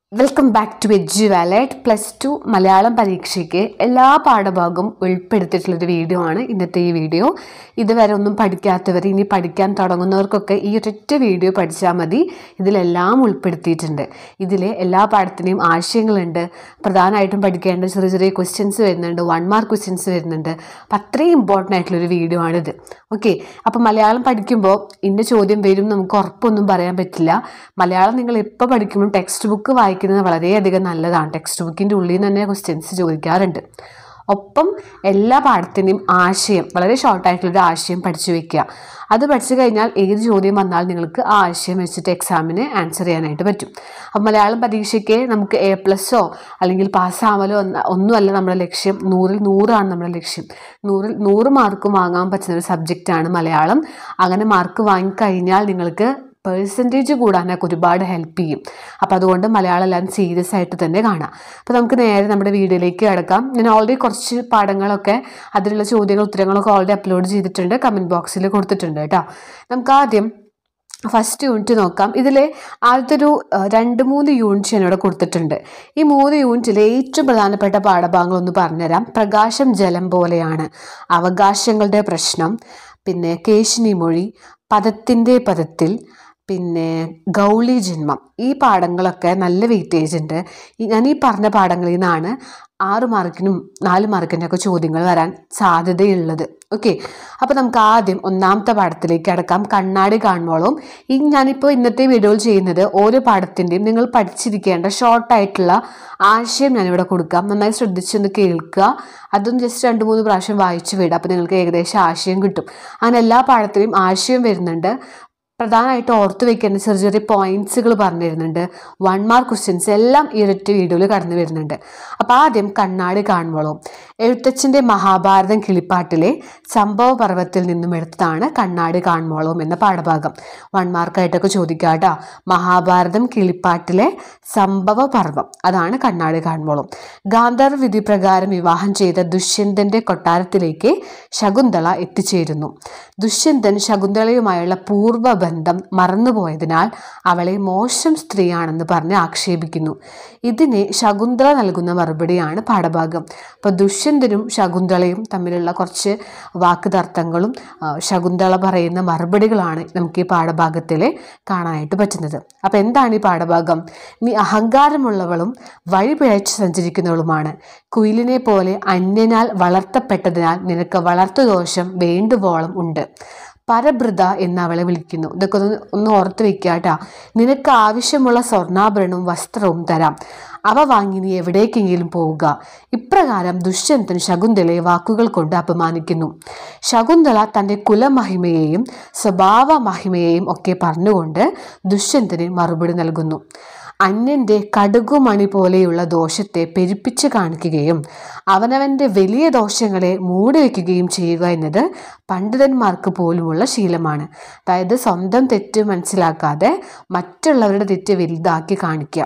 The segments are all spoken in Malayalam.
welcome back to edge wallet plus two Malayalam പരീക്ഷയ്ക്ക് എല്ലാ പാഠഭാഗവും ഉൾപ്പെടുത്തിയിട്ടുള്ളൊരു വീഡിയോ ആണ് ഇന്നത്തെ ഈ വീഡിയോ ഇതുവരെ ഒന്നും പഠിക്കാത്തവർ ഇനി പഠിക്കാൻ തുടങ്ങുന്നവർക്കൊക്കെ ഈ ഒരൊറ്റ വീഡിയോ പഠിച്ചാൽ മതി ഇതിലെല്ലാം ഉൾപ്പെടുത്തിയിട്ടുണ്ട് ഇതിൽ എല്ലാ പാഠത്തിനെയും ആശയങ്ങളുണ്ട് പ്രധാനമായിട്ടും പഠിക്കേണ്ട ചെറിയ ചെറിയ ക്വസ്റ്റ്യൻസ് വരുന്നുണ്ട് വൺ മാർക്ക് ക്വസ്റ്റ്യൻസ് വരുന്നുണ്ട് അപ്പം അത്രയും ഇമ്പോർട്ടൻ്റ് ആയിട്ടുള്ളൊരു വീഡിയോ ആണിത് ഓക്കെ അപ്പോൾ മലയാളം പഠിക്കുമ്പോൾ ഇന്ന ചോദ്യം വരും നമുക്ക് ഉറപ്പൊന്നും പറയാൻ പറ്റില്ല മലയാളം നിങ്ങൾ എപ്പോൾ പഠിക്കുമ്പോൾ ടെക്സ്റ്റ് ബുക്ക് വായിക്കുന്നത് വളരെയധികം നല്ലതാണ് ടെക്സ്റ്റ് ബുക്കിൻ്റെ ഉള്ളിൽ നിന്ന് തന്നെ ക്വസ്റ്റ്യൻസ് ചോദിക്കാറുണ്ട് ഒപ്പം എല്ലാ പാഠത്തിൻ്റെയും ആശയം വളരെ ഷോർട്ടായിട്ടുള്ളൊരു ആശയം പഠിച്ചു വെക്കുക അത് പഠിച്ചു കഴിഞ്ഞാൽ ഏത് ചോദ്യം വന്നാൽ നിങ്ങൾക്ക് ആ ആശയം വെച്ചിട്ട് എക്സാമിന് ആൻസർ ചെയ്യാനായിട്ട് പറ്റും അപ്പം മലയാളം പരീക്ഷയ്ക്ക് നമുക്ക് എ പ്ലസ്സോ അല്ലെങ്കിൽ പാസ്സാവലോ ഒന്ന- ഒന്നുമല്ല നമ്മുടെ ലക്ഷ്യം നൂറിൽ നൂറാണ് നമ്മുടെ ലക്ഷ്യം നൂറിൽ നൂറ് മാർക്ക് വാങ്ങാൻ പറ്റുന്ന ഒരു സബ്ജക്റ്റാണ് മലയാളം അങ്ങനെ മാർക്ക് വാങ്ങിക്കഴിഞ്ഞാൽ നിങ്ങൾക്ക് പേഴ്സൻറ്റേജ് കൂടാനൊക്കെ ഒരുപാട് ഹെൽപ്പ് ചെയ്യും അപ്പോൾ അതുകൊണ്ട് മലയാളം എല്ലാം സീരിയസ് ആയിട്ട് തന്നെ കാണാം അപ്പോൾ നമുക്ക് നേരെ നമ്മുടെ വീഡിയോയിലേക്ക് കിടക്കാം ഞാൻ ഓൾറെഡി കുറച്ച് പാഠങ്ങളൊക്കെ അതിലുള്ള ചോദ്യങ്ങൾ ഉത്തരങ്ങളൊക്കെ ഓൾറെഡി അപ്ലോഡ് ചെയ്തിട്ടുണ്ട് കമൻറ്റ് ബോക്സിൽ കൊടുത്തിട്ടുണ്ട് കേട്ടോ നമുക്ക് ആദ്യം ഫസ്റ്റ് യൂണിറ്റ് നോക്കാം ഇതിൽ ആദ്യത്തെ ഒരു അഹ്, രണ്ട് മൂന്ന് യൂണിറ്റ് ഞാൻ ഇവിടെ കൊടുത്തിട്ടുണ്ട് ഈ മൂന്ന് യൂണിറ്റിലെ ഏറ്റവും പ്രധാനപ്പെട്ട പാഠഭാഗങ്ങളൊന്ന് പറഞ്ഞുതരാം പ്രകാശം ജലം പോലെയാണ് അവകാശങ്ങളുടെ പ്രശ്നം പിന്നെ കേശിനി മൊഴി പദത്തിൻ്റെ പദത്തിൽ പിന്നെ ഗൗളി ജന്മം ഈ പാഠങ്ങളൊക്കെ നല്ല വെയിറ്റേജ് ഉണ്ട് ഈ ഞാൻ ഈ പറഞ്ഞ പാഠങ്ങളിൽ നിന്നാണ് ആറ് മാർക്കിനും നാല് മാർക്കിനും ഒക്കെ ചോദ്യങ്ങൾ വരാൻ സാധ്യതയുള്ളത് ഓക്കെ അപ്പോൾ നമുക്ക് ആദ്യം ഒന്നാമത്തെ പാഠത്തിലേക്ക് കടക്കാം കണ്ണാടി കാണുമ്പോഴും ഈ ഞാനിപ്പോൾ ഇന്നത്തെ വീഡിയോയിൽ ചെയ്യുന്നത് ഓരോ പാഠത്തിൻ്റെയും നിങ്ങൾ പഠിച്ചിരിക്കേണ്ട ഷോർട്ടായിട്ടുള്ള ആശയം ഞാനിവിടെ കൊടുക്കാം നന്നായി ശ്രദ്ധിച്ചൊന്ന് കേൾക്കുക അതും ജസ്റ്റ് രണ്ട് മൂന്ന് പ്രാവശ്യം വായിച്ചു വിടുക അപ്പോൾ നിങ്ങൾക്ക് ഏകദേശം ആശയം കിട്ടും അങ്ങനെ എല്ലാ പാഠത്തിലും ആശയം വരുന്നുണ്ട് പ്രധാനമായിട്ട് ഓർത്ത് വെക്കേണ്ട ചെറിയ ചെറിയ പോയിന്റ്സുകൾ പറഞ്ഞു തരുന്നുണ്ട് വൺ മാർക്ക് ക്വസ്റ്റ്യൻസ് എല്ലാം ഈ ഒരൊറ്റ വീഡിയോയിൽ കടന്നു വരുന്നുണ്ട് അപ്പോൾ ആദ്യം കണ്ണാടി കാണുമ്പോഴും എഴുത്തച്ഛൻ്റെ മഹാഭാരതം കിളിപ്പാട്ടിലെ സംഭവ പർവ്വത്തിൽ നിന്നും എടുത്തതാണ് കണ്ണാടി കാണുമ്പോഴും എന്ന പാഠഭാഗം വൺ മാർക്കായിട്ടൊക്കെ ചോദിക്കുക കേട്ടോ മഹാഭാരതം കിളിപ്പാട്ടിലെ സംഭവ പർവ്വം അതാണ് കണ്ണാടി കാണുമ്പോഴും ഗാന്ധർവ വിധി പ്രകാരം വിവാഹം ചെയ്ത ദുഷ്യന്തന്റെ കൊട്ടാരത്തിലേക്ക് ശകുന്തള എത്തിച്ചേരുന്നു ദുഷ്യന്തൻ ശകുന്തളയുമായുള്ള പൂർവ്വ ബന്ധം മറന്നുപോയതിനാൽ അവളെ മോശം സ്ത്രീയാണെന്ന് പറഞ്ഞ് ആക്ഷേപിക്കുന്നു ഇതിന് ശകുന്തള നൽകുന്ന മറുപടിയാണ് പാഠഭാഗം അപ്പോൾ ദുഷ്യന്തനും ശകുന്തളയും തമ്മിലുള്ള കുറച്ച് വാക്കുതർക്കങ്ങളും ആ, ശകുന്തള പറയുന്ന മറുപടികളാണ് നമുക്ക് ഈ പാഠഭാഗത്തിൽ കാണാനായിട്ട് പറ്റുന്നത് അപ്പോൾ എന്താണ് ഈ പാഠഭാഗം നീ അഹങ്കാരമുള്ളവളും വഴി പിഴച്ച് സഞ്ചരിക്കുന്നവളുമാണ് കുയിലിനെ പോലെ അന്യനാൽ വളർത്തപ്പെട്ടതിനാൽ നിനക്ക് വളർത്തുദോഷം വേണ്ടുവോളം ഉണ്ട് പരഭൃത എന്ന് അവളെ വിളിക്കുന്നു ഇതൊക്കെ ഒന്ന് ഒന്ന് ഓർത്ത് വെക്കുക കേട്ടാ നിനക്ക് ആവശ്യമുള്ള സ്വർണ്ണാഭരണവും വസ്ത്രവും തരാം അവ വാങ്ങി നീ എവിടേക്കെങ്കിലും പോവുക ഇപ്രകാരം ദുഷ്യന്തൻ ശകുന്തളയെ വാക്കുകൾ കൊണ്ട് അപമാനിക്കുന്നു ശകുന്തള തൻ്റെ കുലമഹിമയെയും സ്വഭാവ മഹിമയെയും ഒക്കെ പറഞ്ഞുകൊണ്ട് ദുഷ്യന്തന് മറുപടി നൽകുന്നു അന്യന്റെ കടുകുമണി പോലെയുള്ള ദോഷത്തെ പെരുപ്പിച്ച് കാണിക്കുകയും അവനവന്റെ വലിയ ദോഷങ്ങളെ മൂടി വയ്ക്കുകയും ചെയ്യുക എന്നത് പണ്ഡിതന്മാർക്ക് പോലുമുള്ള ശീലമാണ് അതായത് സ്വന്തം തെറ്റ് മനസ്സിലാക്കാതെ മറ്റുള്ളവരുടെ തെറ്റ് വലുതാക്കി കാണിക്കുക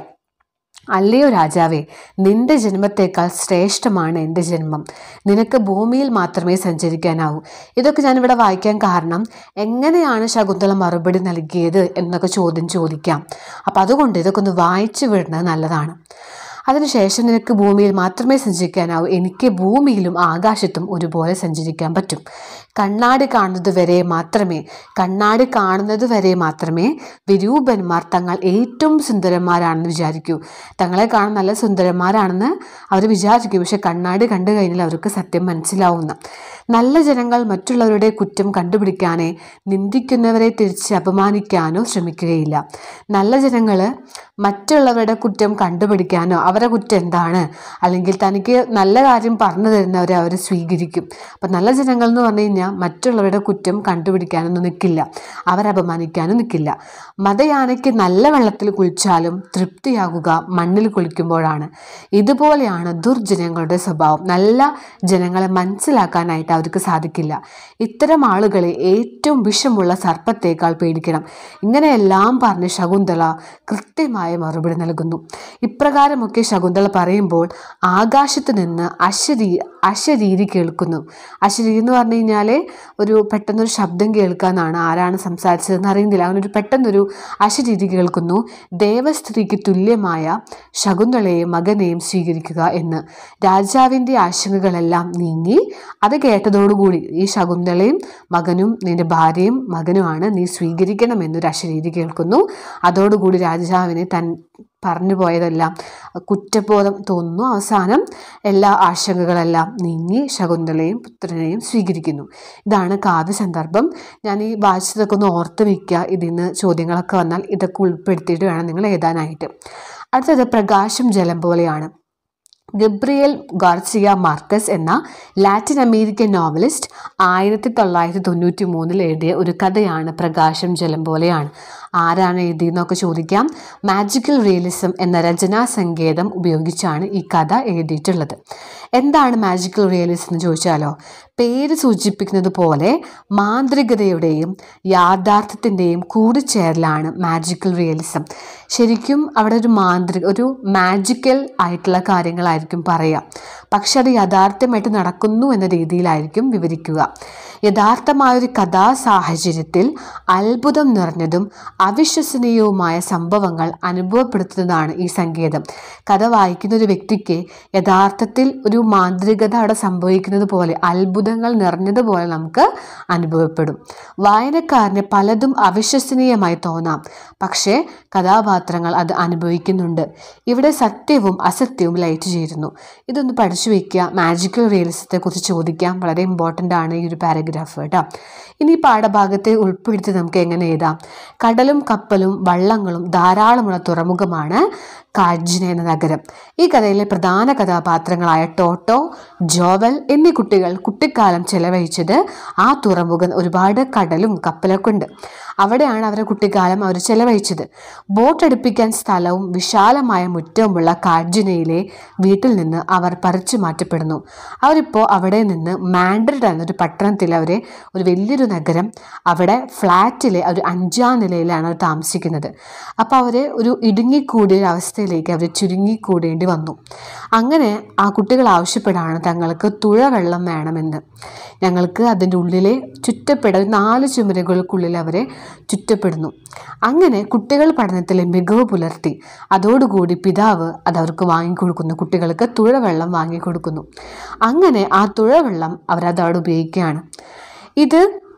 അല്ലയോ രാജാവേ നിന്റെ ജന്മത്തേക്കാൾ ശ്രേഷ്ഠമാണ് എൻ്റെ ജന്മം നിനക്ക് ഭൂമിയിൽ മാത്രമേ സഞ്ചരിക്കാനാവൂ ഇതൊക്കെ ഞാനിവിടെ വായിക്കാൻ കാരണം എങ്ങനെയാണ് ശകുന്തള മറുപടി നൽകിയത് എന്നൊക്കെ ചോദ്യം ചോദിക്കാം അപ്പം അതുകൊണ്ട് ഇതൊക്കെ ഒന്ന് വായിച്ചു വിടുന്നത് നല്ലതാണ് അതിനുശേഷം നിനക്ക് ഭൂമിയിൽ മാത്രമേ സഞ്ചരിക്കാനാവൂ എനിക്ക് ഭൂമിയിലും ആകാശത്തും ഒരുപോലെ സഞ്ചരിക്കാൻ പറ്റും കണ്ണാടി കാണുന്നത് വരെ മാത്രമേ കണ്ണാടി കാണുന്നത് വരെ മാത്രമേ വിരൂപന്മാർ തങ്ങൾ ഏറ്റവും സുന്ദരന്മാരാണെന്ന് വിചാരിക്കൂ തങ്ങളെ കാണാൻ നല്ല സുന്ദരന്മാരാണെന്ന് അവർ വിചാരിക്കും പക്ഷെ കണ്ണാടി കണ്ടു കഴിഞ്ഞാൽ അവർക്ക് സത്യം മനസ്സിലാവുന്ന നല്ല ജനങ്ങൾ മറ്റുള്ളവരുടെ കുറ്റം കണ്ടുപിടിക്കാനേ നിന്ദിക്കുന്നവരെ തിരിച്ച് അപമാനിക്കാനോ ശ്രമിക്കുകയില്ല നല്ല ജനങ്ങൾ മറ്റുള്ളവരുടെ കുറ്റം കണ്ടുപിടിക്കാനോ അവരുടെ കുറ്റം എന്താണ് അല്ലെങ്കിൽ തനിക്ക് നല്ല കാര്യം പറഞ്ഞു തരുന്നവരെ അവർ സ്വീകരിക്കും അപ്പം നല്ല ജനങ്ങൾ എന്ന് പറഞ്ഞു കഴിഞ്ഞാൽ മറ്റുള്ളവരുടെ കുറ്റം കണ്ടുപിടിക്കാനൊന്നും നിൽക്കില്ല അവരെ അപമാനിക്കാനും നിൽക്കില്ല മതയാനയ്ക്ക് നല്ല വെള്ളത്തിൽ കുളിച്ചാലും തൃപ്തിയാകുക മണ്ണിൽ കുളിക്കുമ്പോഴാണ് ഇതുപോലെയാണ് ദുർജനങ്ങളുടെ സ്വഭാവം നല്ല ജനങ്ങളെ മനസ്സിലാക്കാനായിട്ട് അവർക്ക് സാധിക്കില്ല ഇത്തരം ആളുകളെ ഏറ്റവും വിഷമുള്ള സർപ്പത്തേക്കാൾ പേടിക്കണം ഇങ്ങനെയെല്ലാം പറഞ്ഞ് ശകുന്തള കൃത്യമായ മറുപടി നൽകുന്നു ഇപ്രകാരമൊക്കെ ശകുന്തള പറയുമ്പോൾ ആകാശത്ത് നിന്ന് അശരീ അശരീരി കേൾക്കുന്നു അശരീരി എന്ന് പറഞ്ഞു കഴിഞ്ഞാൽ ഒരു പെട്ടെന്നൊരു ശബ്ദം കേൾക്കാന്നാണ് ആരാണ് സംസാരിച്ചതെന്ന് അറിയുന്നില്ല അങ്ങനൊരു പെട്ടെന്നൊരു അശരീരി കേൾക്കുന്നു ദേവസ്ത്രീക്ക് തുല്യമായ ശകുന്തളയെയും മകനെയും സ്വീകരിക്കുക എന്ന് രാജാവിൻ്റെ ആശങ്കകളെല്ലാം നീങ്ങി അത് കേട്ടതോടുകൂടി ഈ ശകുന്തളയും മകനും നിന്റെ ഭാര്യയും മകനുമാണ് നീ സ്വീകരിക്കണമെന്നൊരു അശരീരി കേൾക്കുന്നു അതോടുകൂടി രാജാവിനെ തൻ പറഞ്ഞു പോയതെല്ലാം കുറ്റബോധം തോന്നുന്നു അവസാനം എല്ലാ ആശങ്കകളെല്ലാം നീങ്ങി ശകുന്തളയും പുത്രനെയും സ്വീകരിക്കുന്നു ഇതാണ് കാവ്യ സന്ദർഭം ഞാൻ ഈ വായിച്ചതൊക്കെ ഒന്ന് ഓർത്ത് വയ്ക്കുക ഇതിന്ന് ചോദ്യങ്ങളൊക്കെ വന്നാൽ ഇതൊക്കെ ഉൾപ്പെടുത്തിയിട്ട് വേണം നിങ്ങൾ എഴുതാനായിട്ട് അടുത്തത് പ്രകാശം ജലം പോലെയാണ് ഗബ്രിയൽ ഗാർസിയ മാർക്കസ് എന്ന ലാറ്റിൻ അമേരിക്കൻ നോവലിസ്റ്റ് ആയിരത്തി തൊള്ളായിരത്തി തൊണ്ണൂറ്റി മൂന്നിൽ എഴുതിയ ഒരു കഥയാണ് പ്രകാശം ജലം പോലെയാണ് ആരാണ് എഴുതിയെന്നൊക്കെ ചോദിക്കാം മാജിക്കൽ റിയലിസം എന്ന രചനാ സങ്കേതം ഉപയോഗിച്ചാണ് ഈ കഥ എഴുതിയിട്ടുള്ളത് എന്താണ് മാജിക്കൽ റിയലിസം എന്ന് ചോദിച്ചാലോ പേര് സൂചിപ്പിക്കുന്നത് പോലെ മാന്ത്രികതയുടെയും യാഥാർത്ഥ്യത്തിൻ്റെയും കൂടിച്ചേരലാണ് മാജിക്കൽ റിയലിസം ശരിക്കും അവിടെ ഒരു മാന്ത്രിക ഒരു മാജിക്കൽ ആയിട്ടുള്ള കാര്യങ്ങളായിരിക്കും പറയുക പക്ഷെ അത് യാഥാർത്ഥ്യമായിട്ട് നടക്കുന്നു എന്ന രീതിയിലായിരിക്കും വിവരിക്കുക യഥാർത്ഥമായൊരു കഥാ സാഹചര്യത്തിൽ അത്ഭുതം നിറഞ്ഞതും അവിശ്വസനീയവുമായ സംഭവങ്ങൾ അനുഭവപ്പെടുത്തുന്നതാണ് ഈ സങ്കേതം കഥ വായിക്കുന്ന ഒരു വ്യക്തിക്ക് യഥാർത്ഥത്തിൽ ഒരു മാന്ത്രികത അവിടെ സംഭവിക്കുന്നത് പോലെ അത്ഭുതങ്ങൾ നിറഞ്ഞതുപോലെ നമുക്ക് അനുഭവപ്പെടും വായനക്കാരന് പലതും അവിശ്വസനീയമായി തോന്നാം പക്ഷേ കഥാപാത്രങ്ങൾ അത് അനുഭവിക്കുന്നുണ്ട് ഇവിടെ സത്യവും അസത്യവും ലൈറ്റ് ചേരുന്നു ഇതൊന്ന് പഠിച്ചു വയ്ക്കുക മാജിക്കൽ റിയലിസത്തെ കുറിച്ച് ചോദിക്കാം വളരെ ഇമ്പോർട്ടൻ്റ് ആണ് ഈ ഒരു പാരഗ്രാഫ് കേട്ടോ ഇനി ഈ പാഠഭാഗത്തെ ഉൾപ്പെടുത്തി നമുക്ക് എങ്ങനെ എഴുതാം കടലും കപ്പലും വള്ളങ്ങളും ധാരാളമുള്ള തുറമുഖമാണ് കാഡ്ജിന എന്ന നഗരം ഈ കഥയിലെ പ്രധാന കഥാപാത്രങ്ങളായ ടോട്ടോ ജോവൽ എന്നീ കുട്ടികൾ കുട്ടിക്കാലം ചെലവഴിച്ചത് ആ തുറമുഖം ഒരുപാട് കടലും കപ്പലൊക്കെ ഉണ്ട് അവിടെയാണ് അവരുടെ കുട്ടിക്കാലം അവർ ചെലവഴിച്ചത് ബോട്ട് അടുപ്പിക്കാൻ സ്ഥലവും വിശാലമായ മുറ്റവുമുള്ള കാഡ്ജിനയിലെ വീട്ടിൽ നിന്ന് അവർ പറിച്ചു മാറ്റപ്പെടുന്നു അവരിപ്പോൾ അവിടെ നിന്ന് മാൻഡ്രിഡ് എന്നൊരു പട്ടണത്തിൽ അവരെ ഒരു വലിയൊരു നഗരം അവിടെ ഫ്ലാറ്റിലെ ഒരു അഞ്ചാം നിലയിലാണ് അവർ താമസിക്കുന്നത് അപ്പോൾ അവർ ഒരു ഇടുങ്ങിക്കൂടിയ ഒരു അവസ്ഥയിലേക്ക് അവർ ചുരുങ്ങിക്കൂടേണ്ടി വന്നു അങ്ങനെ ആ കുട്ടികൾ ആവശ്യപ്പെടാണ് തങ്ങൾക്ക് തുഴവെള്ളം വേണമെന്ന് ഞങ്ങൾക്ക് അതിൻ്റെ ഉള്ളിലെ ചുറ്റപ്പെട ഒരു നാല് ചുമരുകൾക്കുള്ളിൽ അവരെ ചുറ്റപ്പെടുന്നു അങ്ങനെ കുട്ടികൾ പഠനത്തിലെ മികവ് പുലർത്തി അതോടുകൂടി പിതാവ് അത് അവർക്ക് വാങ്ങിക്കൊടുക്കുന്നു കുട്ടികൾക്ക് തുഴവെള്ളം വാങ്ങിക്കൊടുക്കുന്നു അങ്ങനെ ആ തുഴവെള്ളം അവരത് അവിടെ ഉപയോഗിക്കുകയാണ് ഇത്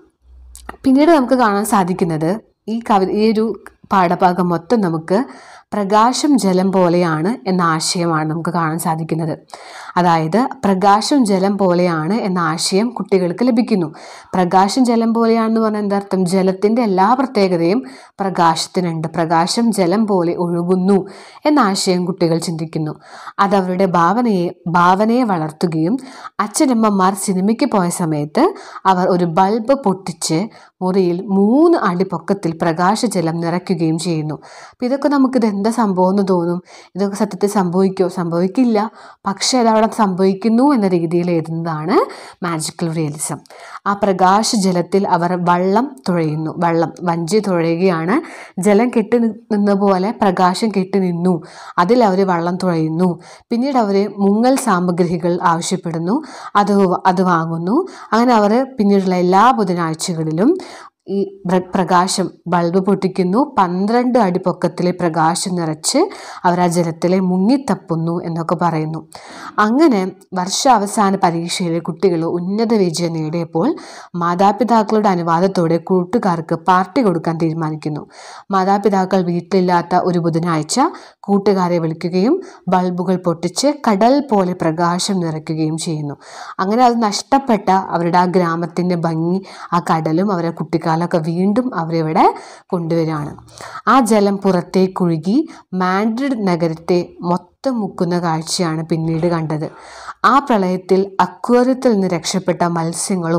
പിന്നീട് നമുക്ക് കാണാൻ സാധിക്കുന്നത് ഈ കവി ഈ ഒരു പാഠഭാഗം മൊത്തം നമുക്ക് പ്രകാശം ജലം പോലെയാണ് എന്ന ആശയമാണ് നമുക്ക് കാണാൻ സാധിക്കുന്നത് അതായത് പ്രകാശം ജലം പോലെയാണ് എന്ന ആശയം കുട്ടികൾക്ക് ലഭിക്കുന്നു പ്രകാശം ജലം പോലെയാണെന്ന് പറഞ്ഞാൽ എന്താ അർത്ഥം ജലത്തിൻ്റെ എല്ലാ പ്രത്യേകതയും പ്രകാശത്തിനുണ്ട് പ്രകാശം ജലം പോലെ ഒഴുകുന്നു എന്ന ആശയം കുട്ടികൾ ചിന്തിക്കുന്നു അത് അവരുടെ ഭാവനയെ ഭാവനയെ വളർത്തുകയും അച്ഛനമ്മമാർ സിനിമയ്ക്ക് പോയ സമയത്ത് അവർ ഒരു ബൾബ് പൊട്ടിച്ച് മുറിയിൽ മൂന്ന് അടി പൊക്കത്തിൽ പ്രകാശജലം നിറയ്ക്കുകയും ചെയ്യുന്നു അപ്പം ഇതൊക്കെ നമുക്കിത് എന്താ സംഭവം എന്ന് തോന്നും ഇതൊക്കെ സത്യത്തിൽ സംഭവിക്കുമോ സംഭവിക്കില്ല പക്ഷേ അത് അവിടെ സംഭവിക്കുന്നു എന്ന രീതിയിൽ എഴുതുന്നതാണ് മാജിക്കൽ റിയലിസം ആ പ്രകാശ ജലത്തിൽ അവർ വള്ളം തുഴയുന്നു വള്ളം വഞ്ചി തുഴയുകയാണ് ജലം കെട്ടി നി- നിന്ന പോലെ പ്രകാശം കെട്ടി നിന്നു അതിൽ അവർ വള്ളം തുഴയുന്നു പിന്നീട് അവർ മുങ്ങൽ സാമഗ്രികൾ ആവശ്യപ്പെടുന്നു അത് വ- അത് വാങ്ങുന്നു അങ്ങനെ അവർ പിന്നീടുള്ള എല്ലാ ബുധനാഴ്ചകളിലും ഈ പ്ര- പ്രകാശം ബൾബ് പൊട്ടിക്കുന്നു പന്ത്രണ്ട് അടി പൊക്കത്തിലെ പ്രകാശം നിറച്ച് അവർ ആ ജലത്തിലെ മുങ്ങിത്തപ്പുന്നു എന്നൊക്കെ പറയുന്നു അങ്ങനെ വർഷാവസാന പരീക്ഷയിലെ കുട്ടികൾ ഉന്നത വിജയം നേടിയപ്പോൾ മാതാപിതാക്കളുടെ അനുവാദത്തോടെ കൂട്ടുകാർക്ക് പാർട്ടി കൊടുക്കാൻ തീരുമാനിക്കുന്നു മാതാപിതാക്കൾ വീട്ടിലില്ലാത്ത ഒരു ബുധനാഴ്ച കൂട്ടുകാരെ വിളിക്കുകയും ബൾബുകൾ പൊട്ടിച്ച് കടൽ പോലെ പ്രകാശം നിറയ്ക്കുകയും ചെയ്യുന്നു അങ്ങനെ അത് നഷ്ടപ്പെട്ട അവരുടെ ആ ഗ്രാമത്തിൻ്റെ ഭംഗി ആ കടലും അവരുടെ കുട്ടിക്കാലമൊക്കെ വീണ്ടും അവരിവിടെ കൊണ്ടുവരികയാണ് ആ ജലം പുറത്തേക്കൊഴുകി മാൻഡ്രിഡ് നഗരത്തെ മൊത്തം മുക്കുന്ന കാഴ്ചയാണ് പിന്നീട് കണ്ടത് ആ പ്രളയത്തിൽ അക്വേറിയത്തിൽ നിന്ന് രക്ഷപ്പെട്ട മത്സ്യങ്ങളും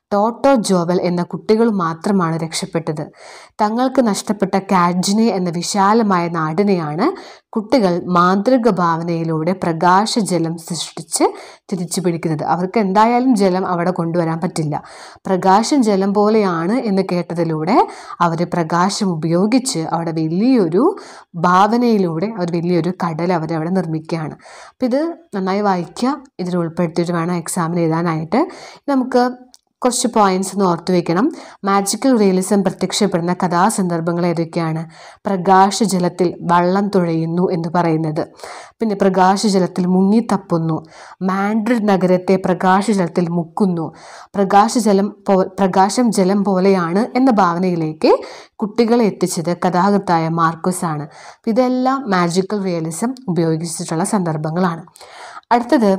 ടോട്ടോ ജോവൽ എന്ന കുട്ടികൾ മാത്രമാണ് രക്ഷപ്പെട്ടത് തങ്ങൾക്ക് നഷ്ടപ്പെട്ട കാഡ്ജിനെ എന്ന വിശാലമായ നാടിനെയാണ് കുട്ടികൾ മാന്ത്രിക ഭാവനയിലൂടെ പ്രകാശജലം സൃഷ്ടിച്ച് തിരിച്ചു പിടിക്കുന്നത് അവർക്ക് എന്തായാലും ജലം അവിടെ കൊണ്ടുവരാൻ പറ്റില്ല പ്രകാശം ജലം പോലെയാണ് എന്ന് കേട്ടതിലൂടെ അവർ പ്രകാശം ഉപയോഗിച്ച് അവിടെ വലിയൊരു ഭാവനയിലൂടെ അവർ വലിയൊരു കടൽ അവരവിടെ നിർമ്മിക്കുകയാണ് അപ്പം ഇത് നന്നായി വായിക്കുക ഇതിൽ ഉൾപ്പെടുത്തിയിട്ട് വേണം എക്സാമിന് എഴുതാനായിട്ട് നമുക്ക് കുറച്ച് പോയിന്റ്സ് ഒന്ന് ഓർത്തു വെക്കണം മാജിക്കൽ റിയലിസം പ്രത്യക്ഷപ്പെടുന്ന കഥാസന്ദർഭങ്ങൾ ഏതൊക്കെയാണ് പ്രകാശജലത്തിൽ വള്ളം തുഴയുന്നു എന്ന് പറയുന്നത് പിന്നെ പ്രകാശജലത്തിൽ മുങ്ങിത്തപ്പുന്നു മാൻഡ്രിഡ് നഗരത്തെ പ്രകാശജലത്തിൽ മുക്കുന്നു പ്രകാശജലം പോ പ്രകാശം ജലം പോലെയാണ് എന്ന ഭാവനയിലേക്ക് കുട്ടികളെ എത്തിച്ചത് കഥാകൃത്തായ മാർക്കോസ് ആണ് ഇതെല്ലാം മാജിക്കൽ റിയലിസം ഉപയോഗിച്ചിട്ടുള്ള സന്ദർഭങ്ങളാണ് അടുത്തത്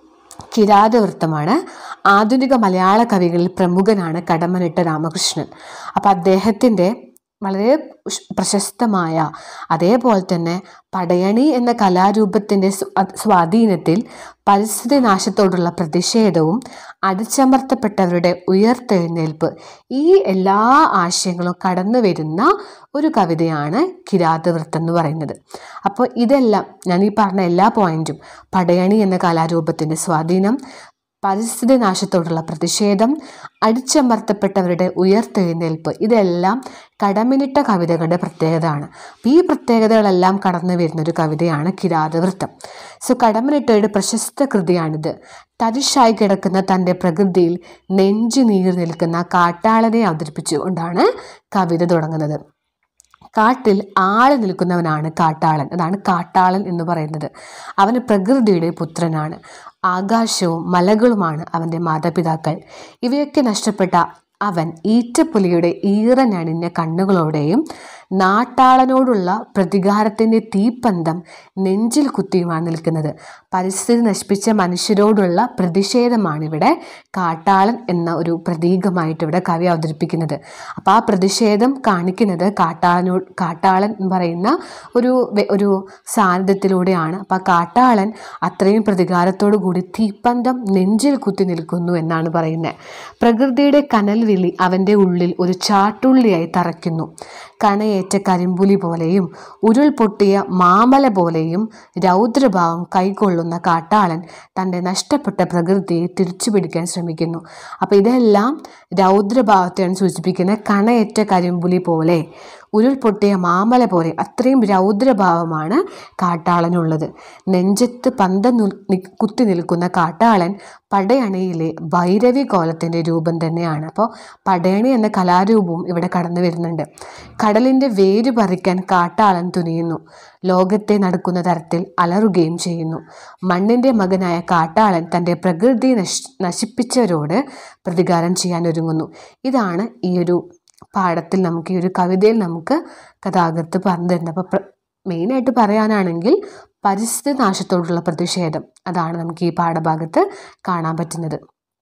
കിരാതവൃത്തമാണ് ആധുനിക മലയാള കവികളിൽ പ്രമുഖനാണ് കടമ്മനിട്ട രാമകൃഷ്ണൻ അപ്പം അദ്ദേഹത്തിൻ്റെ വളരെ ഉഷ്- പ്രശസ്തമായ അതേപോലെ തന്നെ പടയണി എന്ന കലാരൂപത്തിൻ്റെ സ്വ- അത് സ്വാധീനത്തിൽ പരിസ്ഥിതി നാശത്തോടുള്ള പ്രതിഷേധവും അടിച്ചമർത്തപ്പെട്ടവരുടെ ഉയർത്തെഴുന്നേൽപ്പ് ഈ എല്ലാ ആശയങ്ങളും കടന്നു വരുന്ന ഒരു കവിതയാണ് കിരാതവൃത്തം എന്ന് പറയുന്നത് അപ്പോൾ ഇതെല്ലാം ഞാൻ ഈ പറഞ്ഞ എല്ലാ പോയിന്റും പടയണി എന്ന കലാരൂപത്തിൻ്റെ സ്വാധീനം പരിസ്ഥിതി നാശത്തോടുള്ള പ്രതിഷേധം അടിച്ചമർത്തപ്പെട്ടവരുടെ ഉയർത്തെഴുന്നേൽപ്പ് ഇതെല്ലാം കടമിനിട്ട കവിതകളുടെ പ്രത്യേകതയാണ് അപ്പോൾ ഈ പ്രത്യേകതകളെല്ലാം കടന്നു വരുന്ന ഒരു കവിതയാണ് കിരാതവൃത്തം സോ കടമിനിട്ടയുടെ പ്രശസ്ത കൃതിയാണിത് തരിശായി കിടക്കുന്ന തൻ്റെ പ്രകൃതിയിൽ നെഞ്ചു നീർ നിൽക്കുന്ന കാട്ടാളനെ അവതരിപ്പിച്ചുകൊണ്ടാണ് കവിത തുടങ്ങുന്നത് കാട്ടിൽ ആള് നിൽക്കുന്നവനാണ് കാട്ടാളൻ അതാണ് കാട്ടാളൻ എന്ന് പറയുന്നത് അവന് പ്രകൃതിയുടെ പുത്രനാണ് ആകാശവും മലകളുമാണ് അവൻ്റെ മാതാപിതാക്കൾ ഇവയൊക്കെ നഷ്ടപ്പെട്ട അവൻ ഈറ്റപ്പുലിയുടെ ഈറനണിഞ്ഞ കണ്ണുകളോടെയും നാട്ടാളനോടുള്ള പ്രതികാരത്തിൻ്റെ തീപ്പന്തം നെഞ്ചിൽ കുത്തിയുമാണ് നിൽക്കുന്നത് പരിസ്ഥിതി നശിപ്പിച്ച മനുഷ്യരോടുള്ള പ്രതിഷേധമാണിവിടെ കാട്ടാളൻ എന്ന ഒരു പ്രതീകമായിട്ട് ഇവിടെ കവി അവതരിപ്പിക്കുന്നത് അപ്പോൾ ആ പ്രതിഷേധം കാണിക്കുന്നത് കാട്ടാളനോ കാട്ടാളൻ എന്ന് പറയുന്ന ഒരു വെ- ഒരു സാന്നിധ്യത്തിലൂടെയാണ് അപ്പോൾ ആ കാട്ടാളൻ അത്രയും പ്രതികാരത്തോടു കൂടി തീപ്പന്തം നെഞ്ചിൽ കുത്തി നിൽക്കുന്നു എന്നാണ് പറയുന്നത് പ്രകൃതിയുടെ കനൽ വിളി അവൻ്റെ ഉള്ളിൽ ഒരു ചാട്ടുള്ളിയായി തറയ്ക്കുന്നു കണയേറ്റ കരിമ്പുലി പോലെയും ഉരുൾ പൊട്ടിയ മാമല പോലെയും രൗദ്രഭാവം കൈക്കൊള്ളുന്ന കാട്ടാളൻ തൻ്റെ നഷ്ടപ്പെട്ട പ്രകൃതിയെ തിരിച്ചു പിടിക്കാൻ ശ്രമിക്കുന്നു അപ്പോൾ ഇതെല്ലാം രൗദ്രഭാവത്തെയാണ് സൂചിപ്പിക്കുന്നത് കണയേറ്റ കരിമ്പുലി പോലെ ഉരുൾ പൊട്ടിയ മാമല പോലെ അത്രയും രൗദ്രഭാവമാണ് കാട്ടാളനുള്ളത് നെഞ്ചത്ത് പന്തം നുൽ- നി- കുത്തി നിൽക്കുന്ന കാട്ടാളൻ പടയണിയിലെ ഭൈരവി കോലത്തിൻ്റെ രൂപം തന്നെയാണ് അപ്പോൾ പടയണി എന്ന കലാരൂപവും ഇവിടെ കടന്നു വരുന്നുണ്ട് കടലിൻ്റെ വേര് പറിക്കാൻ കാട്ടാളൻ തുനിയുന്നു ലോകത്തെ നടക്കുന്ന തരത്തിൽ അലറുകയും ചെയ്യുന്നു മണ്ണിൻ്റെ മകനായ കാട്ടാളൻ തൻ്റെ പ്രകൃതി നശി നശിപ്പിച്ചവരോട് പ്രതികാരം ചെയ്യാൻ ഒരുങ്ങുന്നു ഇതാണ് ഈ ഒരു പാഠത്തിൽ നമുക്ക് ഈ ഒരു കവിതയിൽ നമുക്ക് കഥാകൃത്ത് പറഞ്ഞു തരുന്നത് അപ്പോൾ പ്ര മെയിനായിട്ട് പറയാനാണെങ്കിൽ പരിസ്ഥിതി നാശത്തോടുള്ള പ്രതിഷേധം അതാണ് നമുക്ക് ഈ പാഠഭാഗത്ത് കാണാൻ പറ്റുന്നത്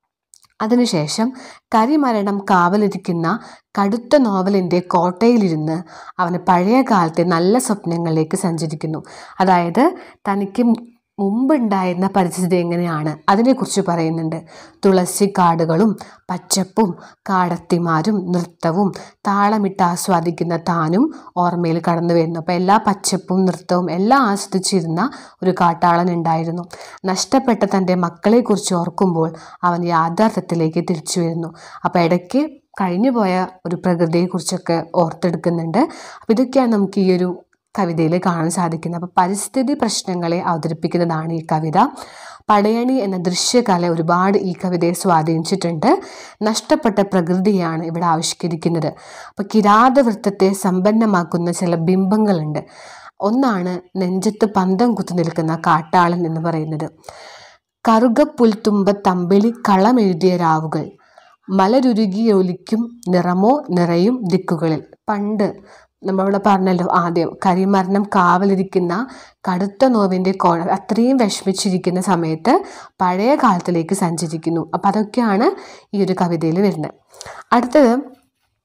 അതിനുശേഷം കരിമരണം കാവലിരിക്കുന്ന കടുത്ത നോവലിൻ്റെ കോട്ടയിലിരുന്ന് അവന് പഴയ കാലത്തെ നല്ല സ്വപ്നങ്ങളിലേക്ക് സഞ്ചരിക്കുന്നു അതായത് തനിക്ക് മുമ്പുണ്ടായിരുന്ന പരിസ്ഥിതി എങ്ങനെയാണ് അതിനെക്കുറിച്ച് പറയുന്നുണ്ട് തുളസി കാടുകളും പച്ചപ്പും കാടത്തിമാരും നൃത്തവും താളമിട്ട് ആസ്വാദിക്കുന്ന താനും ഓർമ്മയിൽ കടന്നു വരുന്നു അപ്പോൾ എല്ലാ പച്ചപ്പും നൃത്തവും എല്ലാം ആസ്വദിച്ചിരുന്ന ഒരു കാട്ടാളൻ ഉണ്ടായിരുന്നു നഷ്ടപ്പെട്ട തൻ്റെ മക്കളെക്കുറിച്ച് ഓർക്കുമ്പോൾ അവൻ യാഥാർത്ഥ്യത്തിലേക്ക് തിരിച്ചു വരുന്നു അപ്പോൾ ഇടയ്ക്ക് കഴിഞ്ഞുപോയ ഒരു പ്രകൃതിയെക്കുറിച്ചൊക്കെ ഓർത്തെടുക്കുന്നുണ്ട് അപ്പോൾ ഇതൊക്കെയാണ് നമുക്ക് ഈ ഒരു കവിതയിൽ കാണാൻ സാധിക്കുന്നത് അപ്പോൾ പരിസ്ഥിതി പ്രശ്നങ്ങളെ അവതരിപ്പിക്കുന്നതാണ് ഈ കവിത പടയണി എന്ന ദൃശ്യകല ഒരുപാട് ഈ കവിതയെ സ്വാധീനിച്ചിട്ടുണ്ട് നഷ്ടപ്പെട്ട പ്രകൃതിയാണ് ഇവിടെ ആവിഷ്കരിക്കുന്നത് അപ്പോൾ കിരാതവൃത്തത്തെ സമ്പന്നമാക്കുന്ന ചില ബിംബങ്ങളുണ്ട് ഒന്നാണ് നെഞ്ചത്ത് പന്തം കുത്തി നിൽക്കുന്ന കാട്ടാളൻ എന്ന് പറയുന്നത് കറുകപ്പുൽത്തുമ്പ തമ്പിളി കളമെഴുതിയ രാവുകൾ മലരുരുകിയൊലിക്കും നിറമോ നിറയും ദിക്കുകളിൽ പണ്ട് നമ്മളിവിടെ പറഞ്ഞല്ലോ ആദ്യം കരിമരണം കാവലിരിക്കുന്ന കടുത്ത നോവിൻ്റെ കോണ അത്രയും വിഷമിച്ചിരിക്കുന്ന സമയത്ത് പഴയ കാലത്തിലേക്ക് സഞ്ചരിക്കുന്നു അപ്പം അതൊക്കെയാണ് ഈ ഒരു കവിതയിൽ വരുന്നത് അടുത്തത്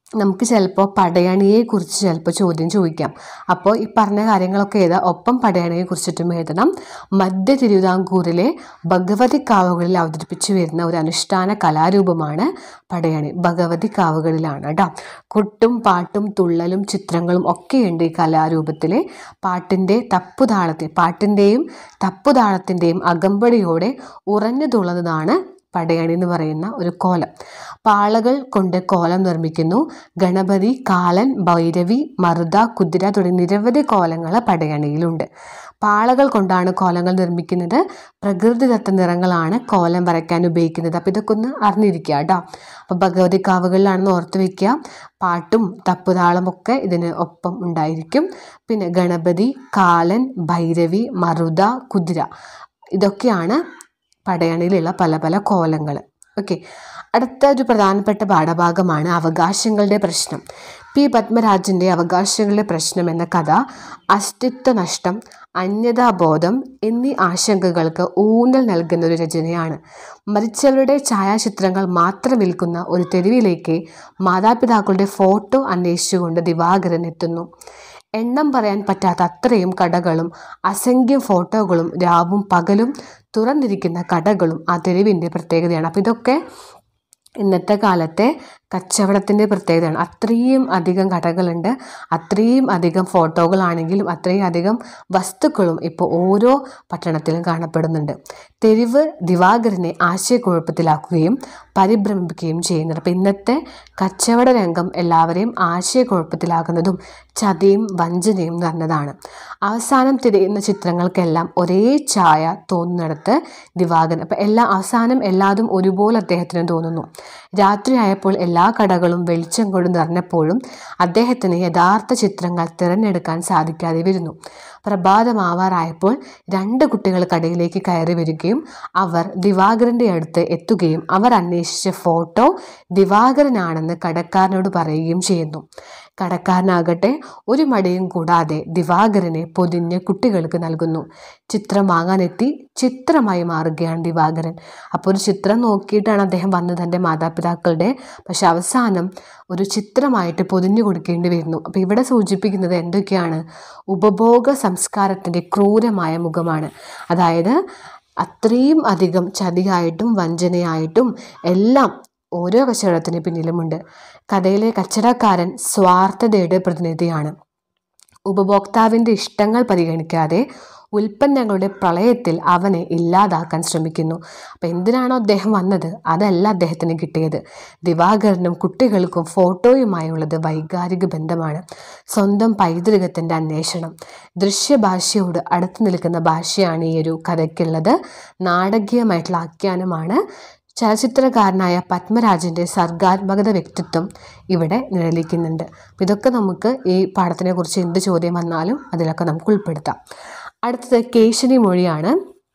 നമുക്ക് ചിലപ്പോൾ പടയണിയെക്കുറിച്ച് ചിലപ്പോൾ ചോദ്യം ചോദിക്കാം അപ്പോൾ ഈ പറഞ്ഞ കാര്യങ്ങളൊക്കെ എഴുതാം ഒപ്പം പടയണിയെ കുറിച്ചിട്ടും എഴുതണം മധ്യ തിരുവിതാംകൂറിലെ ഭഗവതി കാവുകളിൽ അവതരിപ്പിച്ചു വരുന്ന ഒരു അനുഷ്ഠാന കലാരൂപമാണ് പടയണി ഭഗവതി കാവുകളിലാണ് കേട്ടോ കൊട്ടും പാട്ടും തുള്ളലും ചിത്രങ്ങളും ഒക്കെയുണ്ട് ഈ കലാരൂപത്തിൽ പാട്ടിൻ്റെ തപ്പുതാളത്തിൽ പാട്ടിൻ്റെയും തപ്പുതാളത്തിൻ്റെയും അകമ്പടിയോടെ ഉറഞ്ഞു തുള്ളുന്നതാണ് പടയണി എന്ന് പറയുന്ന ഒരു കോലം പാളകൾ കൊണ്ട് കോലം നിർമ്മിക്കുന്നു ഗണപതി കാലൻ ഭൈരവി മറുത കുതിര തുടങ്ങി നിരവധി കോലങ്ങൾ പടയണിയിലുണ്ട് പാളകൾ കൊണ്ടാണ് കോലങ്ങൾ നിർമ്മിക്കുന്നത് പ്രകൃതിദത്ത നിറങ്ങളാണ് കോലം വരയ്ക്കാൻ ഉപയോഗിക്കുന്നത് അപ്പോൾ ഇതൊക്കെ ഒന്ന് അറിഞ്ഞിരിക്കുക കേട്ടോ അപ്പോൾ ഭഗവതി കാവുകളിലാണെന്ന് ഓർത്ത് വെക്കുക പാട്ടും തപ്പുതാളം ഒക്കെ ഇതിന് ഒപ്പം ഉണ്ടായിരിക്കും പിന്നെ ഗണപതി കാലൻ ഭൈരവി മറുത കുതിര ഇതൊക്കെയാണ് പടയണിയിലുള്ള പല പല കോലങ്ങൾ ഓക്കെ അടുത്ത ഒരു പ്രധാനപ്പെട്ട പാഠഭാഗമാണ് അവകാശങ്ങളുടെ പ്രശ്നം പി പത്മരാജൻ്റെ അവകാശങ്ങളുടെ പ്രശ്നം എന്ന കഥ അസ്തിത്വ നഷ്ടം അന്യതാബോധം എന്നീ ആശങ്കകൾക്ക് ഊന്നൽ നൽകുന്ന ഒരു രചനയാണ് മരിച്ചവരുടെ ഛായാചിത്രങ്ങൾ മാത്രം വിൽക്കുന്ന ഒരു തെരുവിലേക്ക് മാതാപിതാക്കളുടെ ഫോട്ടോ അന്വേഷിച്ചുകൊണ്ട് ദിവാകരൻ എത്തുന്നു എണ്ണം പറയാൻ പറ്റാത്ത അത്രയും കടകളും അസംഖ്യം ഫോട്ടോകളും രാവും പകലും തുറന്നിരിക്കുന്ന കടകളും ആ തെരുവിൻ്റെ പ്രത്യേകതയാണ് അപ്പോൾ ഇതൊക്കെ ഇന്നത്തെ കാലത്തെ കച്ചവടത്തിൻ്റെ പ്രത്യേകതയാണ് അത്രയും അധികം കടകളുണ്ട് അത്രയും അധികം ഫോട്ടോകളാണെങ്കിലും അത്രയും അധികം വസ്തുക്കളും ഇപ്പോൾ ഓരോ പട്ടണത്തിലും കാണപ്പെടുന്നുണ്ട് തെരുവ് ദിവാകരനെ ആശയക്കുഴപ്പത്തിലാക്കുകയും പരിഭ്രമിപ്പിക്കുകയും ചെയ്യുന്നുണ്ട് അപ്പോൾ ഇന്നത്തെ കച്ചവട രംഗം എല്ലാവരെയും ആശയക്കുഴപ്പത്തിലാക്കുന്നതും ചതിയും വഞ്ചനയും നിറഞ്ഞതാണ് അവസാനം തിരയുന്ന ചിത്രങ്ങൾക്കെല്ലാം ഒരേ ഛായ തോന്നുന്നിടത്ത് ദിവാകരൻ അപ്പോൾ എല്ലാ അവസാനം എല്ലാതും ഒരുപോലെ അദ്ദേഹത്തിന് തോന്നുന്നു രാത്രിയായപ്പോൾ എല്ലാ കടകളും വെളിച്ചം കൊണ്ട് നിറഞ്ഞപ്പോഴും അദ്ദേഹത്തിന് യഥാർത്ഥ ചിത്രങ്ങൾ തിരഞ്ഞെടുക്കാൻ സാധിക്കാതെ വരുന്നു പ്രഭാതമാവാറായപ്പോൾ രണ്ട് കുട്ടികൾ കടയിലേക്ക് കയറി വരികയും അവർ ദിവാകരൻ്റെ അടുത്ത് എത്തുകയും അവർ അന്വേഷിച്ച ഫോട്ടോ ദിവാകരനാണെന്ന് കടക്കാരനോട് പറയുകയും ചെയ്യുന്നു കടക്കാരനാകട്ടെ ഒരു മടിയും കൂടാതെ ദിവാകരനെ പൊതിഞ്ഞ് കുട്ടികൾക്ക് നൽകുന്നു ചിത്രം വാങ്ങാനെത്തി ചിത്രമായി മാറുകയാണ് ദിവാകരൻ അപ്പോൾ ഒരു ചിത്രം നോക്കിയിട്ടാണ് അദ്ദേഹം വന്നത് തൻ്റെ മാതാപിതാക്കളുടെ പക്ഷെ അവസാനം ഒരു ചിത്രമായിട്ട് പൊതിഞ്ഞു കൊടുക്കേണ്ടി വരുന്നു അപ്പോൾ ഇവിടെ സൂചിപ്പിക്കുന്നത് എന്തൊക്കെയാണ് ഉപഭോഗ സംസ്കാരത്തിൻ്റെ ക്രൂരമായ മുഖമാണ് അതായത് അത്രയും അധികം ചതിയായിട്ടും വഞ്ചനയായിട്ടും എല്ലാം ഓരോ കച്ചവടത്തിന് പിന്നിലുമുണ്ട് കഥയിലെ കച്ചവടക്കാരൻ സ്വാർത്ഥതയുടെ പ്രതിനിധിയാണ് ഉപഭോക്താവിൻ്റെ ഇഷ്ടങ്ങൾ പരിഗണിക്കാതെ ഉൽപ്പന്നങ്ങളുടെ പ്രളയത്തിൽ അവനെ ഇല്ലാതാക്കാൻ ശ്രമിക്കുന്നു അപ്പം എന്തിനാണോ അദ്ദേഹം വന്നത് അതല്ല അദ്ദേഹത്തിന് കിട്ടിയത് ദിവാകരനും കുട്ടികൾക്കും ഫോട്ടോയുമായുള്ളത് വൈകാരിക ബന്ധമാണ് സ്വന്തം പൈതൃകത്തിൻ്റെ അന്വേഷണം ദൃശ്യഭാഷയോട് അടുത്ത് നിൽക്കുന്ന ഭാഷയാണ് ഈ ഒരു കഥയ്ക്കുള്ളത് നാടകീയമായിട്ടുള്ള ആഖ്യാനമാണ് ചലച്ചിത്രകാരനായ പത്മരാജൻ്റെ സർഗാത്മകത വ്യക്തിത്വം ഇവിടെ നിഴലിക്കുന്നുണ്ട് അപ്പം ഇതൊക്കെ നമുക്ക് ഈ പാഠത്തിനെ കുറിച്ച് എന്ത് ചോദ്യം വന്നാലും അതിലൊക്കെ നമുക്ക് ഉൾപ്പെടുത്താം അടുത്തത് കേശിനി മൊഴിയാണ്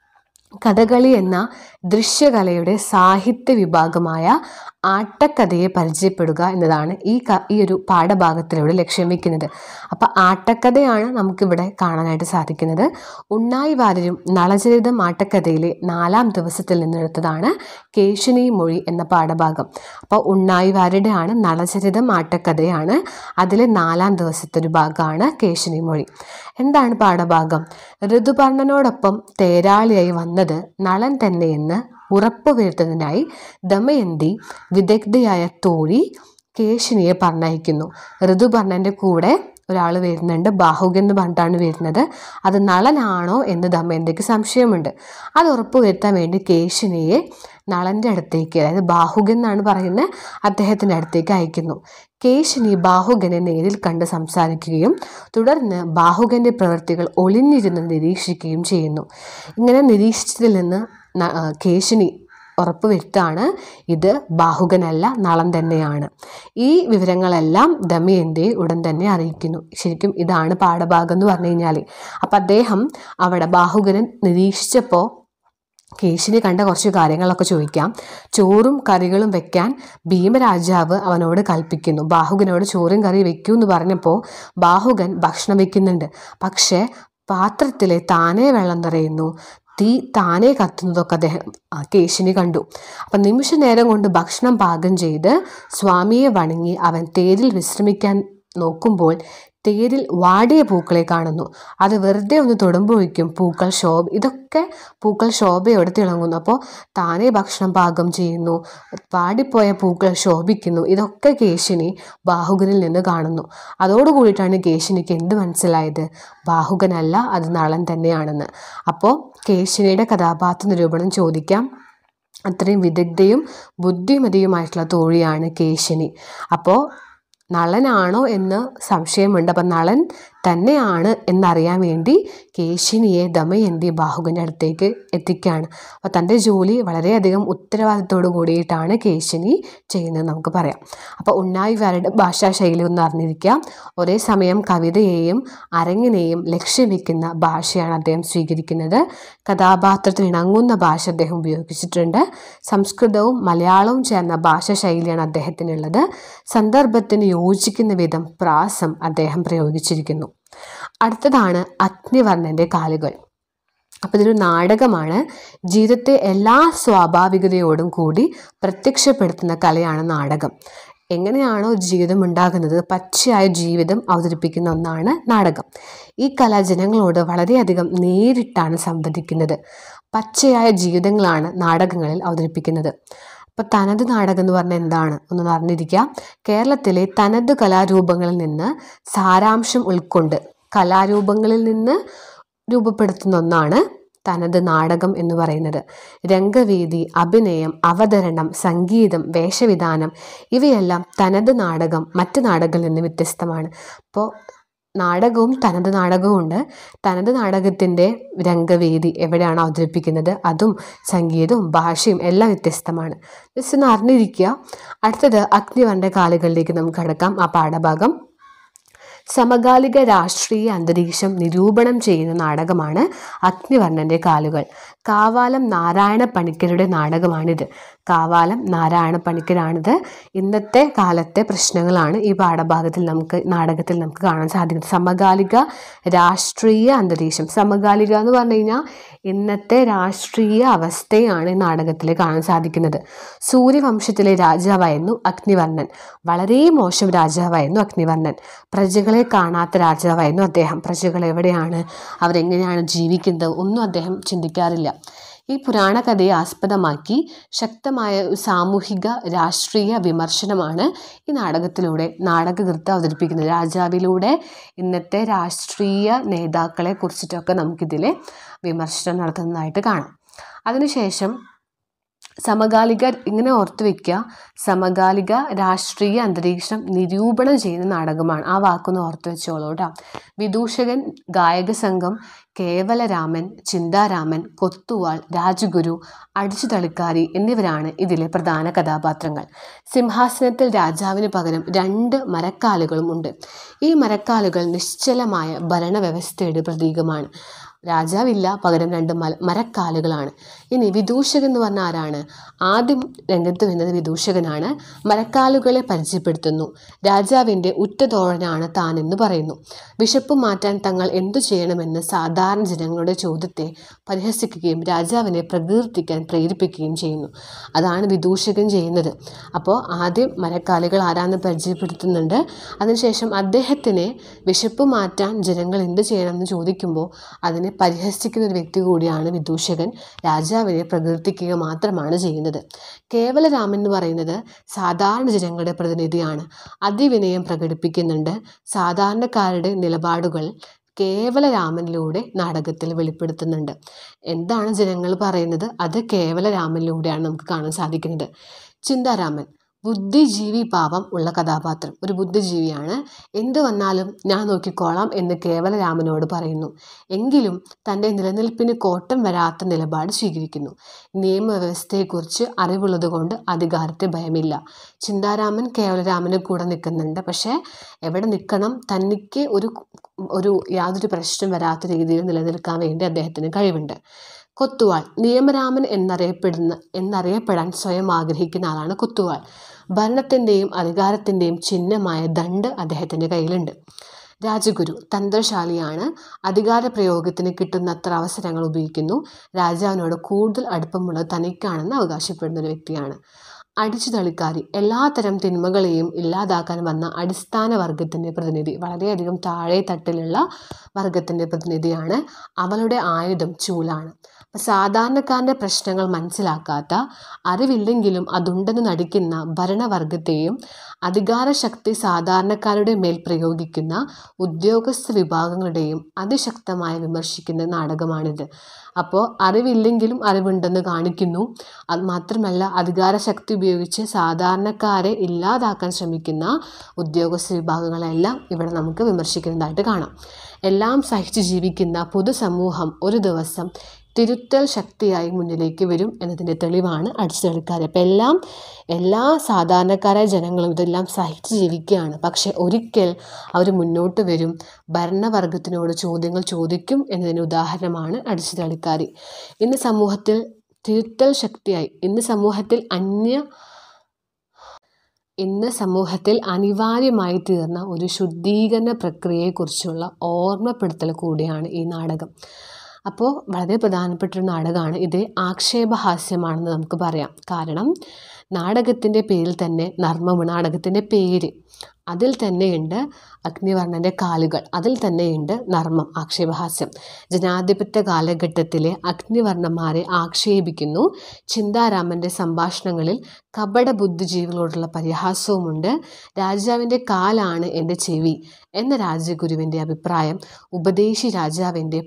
കഥകളി എന്ന ദൃശ്യകലയുടെ സാഹിത്യ വിഭാഗമായ ആട്ടക്കഥയെ പരിചയപ്പെടുക എന്നതാണ് ഈ ക ഈ ഒരു പാഠഭാഗത്തിലൂടെ ലക്ഷ്യം വെക്കുന്നത് അപ്പം ആട്ടക്കഥയാണ് നമുക്കിവിടെ കാണാനായിട്ട് സാധിക്കുന്നത് ഉണ്ണായി വാര്യരും നളചരിതം ആട്ടക്കഥയിലെ നാലാം ദിവസത്തിൽ നിന്നെടുത്തതാണ് കേശിനി മൊഴി എന്ന പാഠഭാഗം അപ്പോൾ ഉണ്ണായി വാര്യരുടെയാണ് നളചരിതം ആട്ടക്കഥയാണ് അതിലെ നാലാം ദിവസത്തെ ഒരു ഭാഗമാണ് കേശിനി മൊഴി എന്താണ് പാഠഭാഗം ഋതുപർണനോടൊപ്പം തേരാളിയായി വന്നത് നളൻ തന്നെയെന്ന് ഉറപ്പുവരുത്തുന്നതിനായി ദമയന്തി വിദഗ്ധയായ തോഴി കേശിനിയെ പറഞ്ഞയക്കുന്നു ഋതുപർണൻ്റെ കൂടെ ഒരാൾ വരുന്നുണ്ട് ബാഹുകൻ എന്ന് പറഞ്ഞിട്ടാണ് വരുന്നത് അത് നളനാണോ എന്ന് ദമയന്തിക്ക് സംശയമുണ്ട് അത് ഉറപ്പുവരുത്താൻ വേണ്ടി കേശിനിയെ നളൻ്റെ അടുത്തേക്ക് അതായത് ബാഹുകൻ എന്നാണ് പറയുന്നത് അദ്ദേഹത്തിൻ്റെ അടുത്തേക്ക് അയക്കുന്നു കേശിനി ബാഹുകനെ നേരിൽ കണ്ട് സംസാരിക്കുകയും തുടർന്ന് ബാഹുകൻ്റെ പ്രവൃത്തികൾ ഒളിഞ്ഞിരുന്ന് നിരീക്ഷിക്കുകയും ചെയ്യുന്നു ഇങ്ങനെ നിരീക്ഷിച്ചതിൽ നിന്ന് ന- ആ, കേശിനി ഉറപ്പുവരുത്താണ് ഇത് ബാഹുകനല്ല നളം തന്നെയാണ് ഈ വിവരങ്ങളെല്ലാം ദമയന്തിയെ ഉടൻ തന്നെ അറിയിക്കുന്നു ശരിക്കും ഇതാണ് പാഠഭാഗം എന്ന് പറഞ്ഞു കഴിഞ്ഞാൽ അപ്പം അദ്ദേഹം അവിടെ ബാഹുകനെ നിരീക്ഷിച്ചപ്പോൾ കേശിനെ കണ്ട കുറച്ച് കാര്യങ്ങളൊക്കെ ചോദിക്കാം ചോറും കറികളും വെക്കാൻ ഭീമരാജാവ് അവനോട് കൽപ്പിക്കുന്നു ബാഹുകനോട് ചോറും കറി വെക്കൂ എന്ന് പറഞ്ഞപ്പോൾ ബാഹുകൻ ഭക്ഷണം വെക്കുന്നുണ്ട് പക്ഷേ പാത്രത്തിലെ താനേ വെള്ളം നിറയുന്നു തീ താനെ കത്തുന്നതൊക്കെ അദ്ദേഹം ആ, കേശിനി കണ്ടു അപ്പം നിമിഷ നേരം കൊണ്ട് ഭക്ഷണം പാകം ചെയ്ത് സ്വാമിയെ വണങ്ങി അവൻ തേരിൽ വിശ്രമിക്കാൻ നോക്കുമ്പോൾ തേരിൽ വാടിയ പൂക്കളെ കാണുന്നു അത് വെറുതെ ഒന്ന് തൊടുമ്പോഴേക്കും പൂക്കൾ ശോഭ ഇതൊക്കെ പൂക്കൾ ശോഭയോടെ തിളങ്ങുന്നു അപ്പോൾ താനേ ഭക്ഷണം പാകം ചെയ്യുന്നു വാടിപ്പോയ പൂക്കൾ ശോഭിക്കുന്നു ഇതൊക്കെ കേശിനി ബാഹുകനിൽ നിന്ന് കാണുന്നു അതോടുകൂടിയിട്ടാണ് കേശിനിക്ക് എന്ത് മനസ്സിലായത് ബാഹുകനല്ല അത് നളൻ തന്നെയാണെന്ന് അപ്പോൾ കേശിനിയുടെ കഥാപാത്ര നിരൂപണം ചോദിക്കാം അത്രയും വിദഗ്ധയും ബുദ്ധിമതിയുമായിട്ടുള്ള തോഴിയാണ് കേശിനി അപ്പോൾ നളനാണോ എന്ന് സംശയമുണ്ട് അപ്പം നളൻ തന്നെയാണ് എന്നറിയാൻ വേണ്ടി കേശിനിയെ ദമയന്തി ബാഹുകൻ്റെ അടുത്തേക്ക് എത്തിക്കുകയാണ് അപ്പോൾ തൻ്റെ ജോലി വളരെയധികം ഉത്തരവാദിത്തോടു കൂടിയിട്ടാണ് കേശിനി ചെയ്യുന്നത് നമുക്ക് പറയാം അപ്പോൾ ഉണ്ണായി വരയുടെ ഭാഷാ ശൈലി ഒന്ന് അറിഞ്ഞിരിക്കുക ഒരേ സമയം കവിതയെയും അരങ്ങിനെയും ലക്ഷ്യം വെക്കുന്ന ഭാഷയാണ് അദ്ദേഹം സ്വീകരിക്കുന്നത് കഥാപാത്രത്തിന് ഇണങ്ങുന്ന ഭാഷ അദ്ദേഹം ഉപയോഗിച്ചിട്ടുണ്ട് സംസ്കൃതവും മലയാളവും ചേർന്ന ഭാഷാ ശൈലിയാണ് അദ്ദേഹത്തിനുള്ളത് സന്ദർഭത്തിന് യോജിക്കുന്ന വിധം പ്രാസം അദ്ദേഹം പ്രയോഗിച്ചിരിക്കുന്നു അടുത്തതാണ് അഗ്നിവർണ്ണൻ്റെ കാലുകൾ അപ്പോൾ ഇതൊരു നാടകമാണ് ജീവിതത്തെ എല്ലാ സ്വാഭാവികതയോടും കൂടി പ്രത്യക്ഷപ്പെടുത്തുന്ന കലയാണ് നാടകം എങ്ങനെയാണോ ജീവിതം ഉണ്ടാകുന്നത് പച്ചയായ ജീവിതം അവതരിപ്പിക്കുന്ന ഒന്നാണ് നാടകം ഈ കല ജനങ്ങളോട് വളരെയധികം നേരിട്ടാണ് സംവദിക്കുന്നത് പച്ചയായ ജീവിതങ്ങളാണ് നാടകങ്ങളിൽ അവതരിപ്പിക്കുന്നത് അപ്പോൾ തനത് നാടകം എന്ന് പറഞ്ഞാൽ എന്താണ് ഒന്ന് അറിഞ്ഞിരിക്കുക കേരളത്തിലെ തനത് കലാരൂപങ്ങളിൽ നിന്ന് സാരാംശം ഉൾക്കൊണ്ട് കലാരൂപങ്ങളിൽ നിന്ന് രൂപപ്പെടുത്തുന്ന ഒന്നാണ് തനത് നാടകം എന്ന് പറയുന്നത് രംഗവേദി അഭിനയം അവതരണം സംഗീതം വേഷവിധാനം ഇവയെല്ലാം തനത് നാടകം മറ്റ് നാടകങ്ങളിൽ നിന്ന് വ്യത്യസ്തമാണ് അപ്പോൾ നാടകവും തനത് നാടകവും ഉണ്ട് തനത് നാടകത്തിൻ്റെ രംഗവേദി എവിടെയാണ് അവതരിപ്പിക്കുന്നത് അതും സംഗീതവും ഭാഷയും എല്ലാം വ്യത്യസ്തമാണ് ജസ്റ്റ് ഒന്ന് അറിഞ്ഞിരിക്കുക അടുത്തത് അഗ്നിവർണ്ണ കാലുകളിലേക്ക് നമുക്ക് കടക്കാം ആ പാഠഭാഗം സമകാലിക രാഷ്ട്രീയ അന്തരീക്ഷം നിരൂപണം ചെയ്യുന്ന നാടകമാണ് അഗ്നിവർണ്ണൻ്റെ കാലുകൾ കാവാലം നാരായണ പണിക്കരുടെ നാടകമാണിത് കാവാലം നാരായണ പണിക്കരാണിത് ഇന്നത്തെ കാലത്തെ പ്രശ്നങ്ങളാണ് ഈ പാഠഭാഗത്തിൽ നമുക്ക് നാടകത്തിൽ നമുക്ക് കാണാൻ സാധിക്കുന്നത് സമകാലിക രാഷ്ട്രീയ അന്തരീക്ഷം സമകാലിക എന്ന് പറഞ്ഞു കഴിഞ്ഞാൽ ഇന്നത്തെ രാഷ്ട്രീയ അവസ്ഥയാണ് ഈ നാടകത്തിൽ കാണാൻ സാധിക്കുന്നത് സൂര്യവംശത്തിലെ രാജാവായിരുന്നു അഗ്നിവർണ്ണൻ വളരെ മോശം രാജാവായിരുന്നു അഗ്നിവർണ്ണൻ പ്രജകളെ കാണാത്ത രാജാവായിരുന്നു അദ്ദേഹം പ്രജകൾ എവിടെയാണ് അവരെങ്ങനെയാണ് ജീവിക്കുന്നത് ഒന്നും അദ്ദേഹം ചിന്തിക്കാറില്ല ഈ പുരാണ കഥയെ ആസ്പദമാക്കി ശക്തമായ ഒരു സാമൂഹിക രാഷ്ട്രീയ വിമർശനമാണ് ഈ നാടകത്തിലൂടെ നാടകകൃത്ത് അവതരിപ്പിക്കുന്നത് രാജാവിലൂടെ ഇന്നത്തെ രാഷ്ട്രീയ നേതാക്കളെ കുറിച്ചിട്ടൊക്കെ നമുക്കിതിൽ വിമർശനം നടത്തുന്നതായിട്ട് കാണാം അതിനുശേഷം സമകാലിക ഇങ്ങനെ ഓർത്തു വെക്കുക സമകാലിക രാഷ്ട്രീയ അന്തരീക്ഷം നിരൂപണം ചെയ്യുന്ന നാടകമാണ് ആ വാക്കൊന്ന് ഓർത്തു വെച്ചോളൂ കേട്ടോ വിദൂഷകൻ ഗായക സംഘം കേവലരാമൻ ചിന്താരാമൻ കൊത്തുവാൾ രാജഗുരു അടിച്ചുതളിക്കാരി എന്നിവരാണ് ഇതിലെ പ്രധാന കഥാപാത്രങ്ങൾ സിംഹാസനത്തിൽ രാജാവിന് പകരം രണ്ട് മരക്കാലുകളും ഉണ്ട് ഈ മരക്കാലുകൾ നിശ്ചലമായ ഭരണവ്യവസ്ഥയുടെ പ്രതീകമാണ് രാജാവില്ല പകരം രണ്ട് മല മരക്കാലുകളാണ് ഇനി വിദൂഷകൻ എന്ന് പറഞ്ഞ ആരാണ് ആദ്യം രംഗത്ത് വരുന്നത് വിദൂഷകനാണ് മരക്കാലുകളെ പരിചയപ്പെടുത്തുന്നു രാജാവിൻ്റെ ഉറ്റതോഴനാണ് താൻ എന്ന് പറയുന്നു വിശപ്പ് മാറ്റാൻ തങ്ങൾ എന്തു ചെയ്യണമെന്ന് സാധാരണ ജനങ്ങളുടെ ചോദ്യത്തെ പരിഹസിക്കുകയും രാജാവിനെ പ്രകീർത്തിക്കാൻ പ്രേരിപ്പിക്കുകയും ചെയ്യുന്നു അതാണ് വിദൂഷകൻ ചെയ്യുന്നത് അപ്പോൾ ആദ്യം മരക്കാലുകൾ ആരാന്ന് പരിചയപ്പെടുത്തുന്നുണ്ട് അതിനുശേഷം അദ്ദേഹത്തിന് വിശപ്പ് മാറ്റാൻ ജനങ്ങൾ എന്ത് ചെയ്യണമെന്ന് ചോദിക്കുമ്പോൾ അതിനെ പരിഹസിക്കുന്ന ഒരു വ്യക്തി കൂടിയാണ് വിദൂഷകൻ രാജാവിനെ പ്രകീർത്തിക്കുക മാത്രമാണ് ചെയ്യുന്നത് കേവലരാമൻ എന്ന് പറയുന്നത് സാധാരണ ജനങ്ങളുടെ പ്രതിനിധിയാണ് അതിവിനയം പ്രകടിപ്പിക്കുന്നുണ്ട് സാധാരണക്കാരുടെ നിലപാടുകൾ കേവലരാമനിലൂടെ നാടകത്തിൽ വെളിപ്പെടുത്തുന്നുണ്ട് എന്താണ് ജനങ്ങൾ പറയുന്നത് അത് കേവലരാമനിലൂടെയാണ് നമുക്ക് കാണാൻ സാധിക്കുന്നത് ചിന്താരാമൻ ബുദ്ധിജീവി ഭാവം ഉള്ള കഥാപാത്രം ഒരു ബുദ്ധിജീവിയാണ് എന്ത് വന്നാലും ഞാൻ നോക്കിക്കോളാം എന്ന് കേവലരാമനോട് പറയുന്നു എങ്കിലും തൻ്റെ നിലനിൽപ്പിന് കോട്ടം വരാത്ത നിലപാട് സ്വീകരിക്കുന്നു നിയമവ്യവസ്ഥയെക്കുറിച്ച് അറിവുള്ളതുകൊണ്ട് അധികാരത്തെ ഭയമില്ല ചിന്താരാമൻ കേവലരാമന് കൂടെ നിൽക്കുന്നുണ്ട് പക്ഷേ എവിടെ നിൽക്കണം തനിക്ക് ഒരു ഒരു യാതൊരു പ്രശ്നം വരാത്ത രീതിയിൽ നിലനിൽക്കാൻ വേണ്ടി അദ്ദേഹത്തിന് കഴിവുണ്ട് കൊത്തുവാൾ നിയമരാമൻ എന്നറിയപ്പെടുന്ന എന്നറിയപ്പെടാൻ സ്വയം ആഗ്രഹിക്കുന്ന ആളാണ് കൊത്തുവാൾ ഭരണത്തിൻ്റെയും അധികാരത്തിൻ്റെയും ചിഹ്നമായ ദണ്ട് അദ്ദേഹത്തിൻ്റെ കയ്യിലുണ്ട് രാജഗുരു തന്ത്രശാലിയാണ് അധികാര പ്രയോഗത്തിന് കിട്ടുന്നത്ര അവസരങ്ങൾ ഉപയോഗിക്കുന്നു രാജാവിനോട് കൂടുതൽ അടുപ്പമുള്ളത് തനിക്കാണെന്ന് അവകാശപ്പെടുന്ന ഒരു വ്യക്തിയാണ് അടിച്ചു തളിക്കാരി എല്ലാത്തരം തിന്മകളെയും ഇല്ലാതാക്കാൻ വന്ന അടിസ്ഥാന വർഗത്തിൻ്റെ പ്രതിനിധി വളരെയധികം താഴെ തട്ടിലുള്ള വർഗത്തിൻ്റെ പ്രതിനിധിയാണ് അവളുടെ ആയുധം ചൂലാണ് അപ്പം സാധാരണക്കാരൻ്റെ പ്രശ്നങ്ങൾ മനസ്സിലാക്കാത്ത അറിവില്ലെങ്കിലും അതുണ്ടെന്ന് നടിക്കുന്ന ഭരണവർഗത്തെയും അധികാരശക്തി സാധാരണക്കാരുടെ മേൽ പ്രയോഗിക്കുന്ന ഉദ്യോഗസ്ഥ വിഭാഗങ്ങളുടെയും അതിശക്തമായി വിമർശിക്കുന്ന നാടകമാണിത് അപ്പോൾ അറിവില്ലെങ്കിലും അറിവുണ്ടെന്ന് കാണിക്കുന്നു അത് മാത്രമല്ല അധികാരശക്തി ഉപയോഗിച്ച് സാധാരണക്കാരെ ഇല്ലാതാക്കാൻ ശ്രമിക്കുന്ന ഉദ്യോഗസ്ഥ വിഭാഗങ്ങളെല്ലാം ഇവിടെ നമുക്ക് വിമർശിക്കുന്നതായിട്ട് കാണാം എല്ലാം സഹിച്ചു ജീവിക്കുന്ന പൊതുസമൂഹം ഒരു ദിവസം തിരുത്തൽ ശക്തിയായി മുന്നിലേക്ക് വരും എന്നതിൻ്റെ തെളിവാണ് അടിച്ചുതളിക്കാർ അപ്പം എല്ലാം എല്ലാ സാധാരണക്കാരായ ജനങ്ങളും ഇതെല്ലാം സഹിച്ച് ജീവിക്കുകയാണ് പക്ഷെ ഒരിക്കൽ അവർ മുന്നോട്ട് വരും ഭരണവർഗത്തിനോട് ചോദ്യങ്ങൾ ചോദിക്കും എന്നതിന് ഉദാഹരണമാണ് അടിച്ചുതളിക്കാർ ഇന്ന് സമൂഹത്തിൽ തിരുത്തൽ ശക്തിയായി ഇന്ന് സമൂഹത്തിൽ അന്യ ഇന്ന് സമൂഹത്തിൽ അനിവാര്യമായി തീർന്ന ഒരു ശുദ്ധീകരണ പ്രക്രിയയെക്കുറിച്ചുള്ള ഓർമ്മപ്പെടുത്തൽ കൂടിയാണ് ഈ നാടകം അപ്പോൾ വളരെ പ്രധാനപ്പെട്ട ഒരു നാടകമാണ് ഇത് ആക്ഷേപഹാസ്യമാണെന്ന് നമുക്ക് പറയാം കാരണം നാടകത്തിൻ്റെ പേരിൽ തന്നെ നർമ്മമാണ് നാടകത്തിൻ്റെ പേര് അതിൽ തന്നെയുണ്ട് അഗ്നിവർണ്ണൻ്റെ കാലുകൾ അതിൽ തന്നെയുണ്ട് നർമ്മം ആക്ഷേപഹാസ്യം ജനാധിപത്യ കാലഘട്ടത്തിലെ അഗ്നിവർണ്ണന്മാരെ ആക്ഷേപിക്കുന്നു ചിന്താരാമൻ്റെ സംഭാഷണങ്ങളിൽ കപട ബുദ്ധിജീവികളോടുള്ള പരിഹാസവുമുണ്ട് രാജാവിൻ്റെ കാലാണ് എൻ്റെ ചെവി എന്ന രാജഗുരുവിൻ്റെ അഭിപ്രായം ഉപദേശി രാജാവിൻ്റെ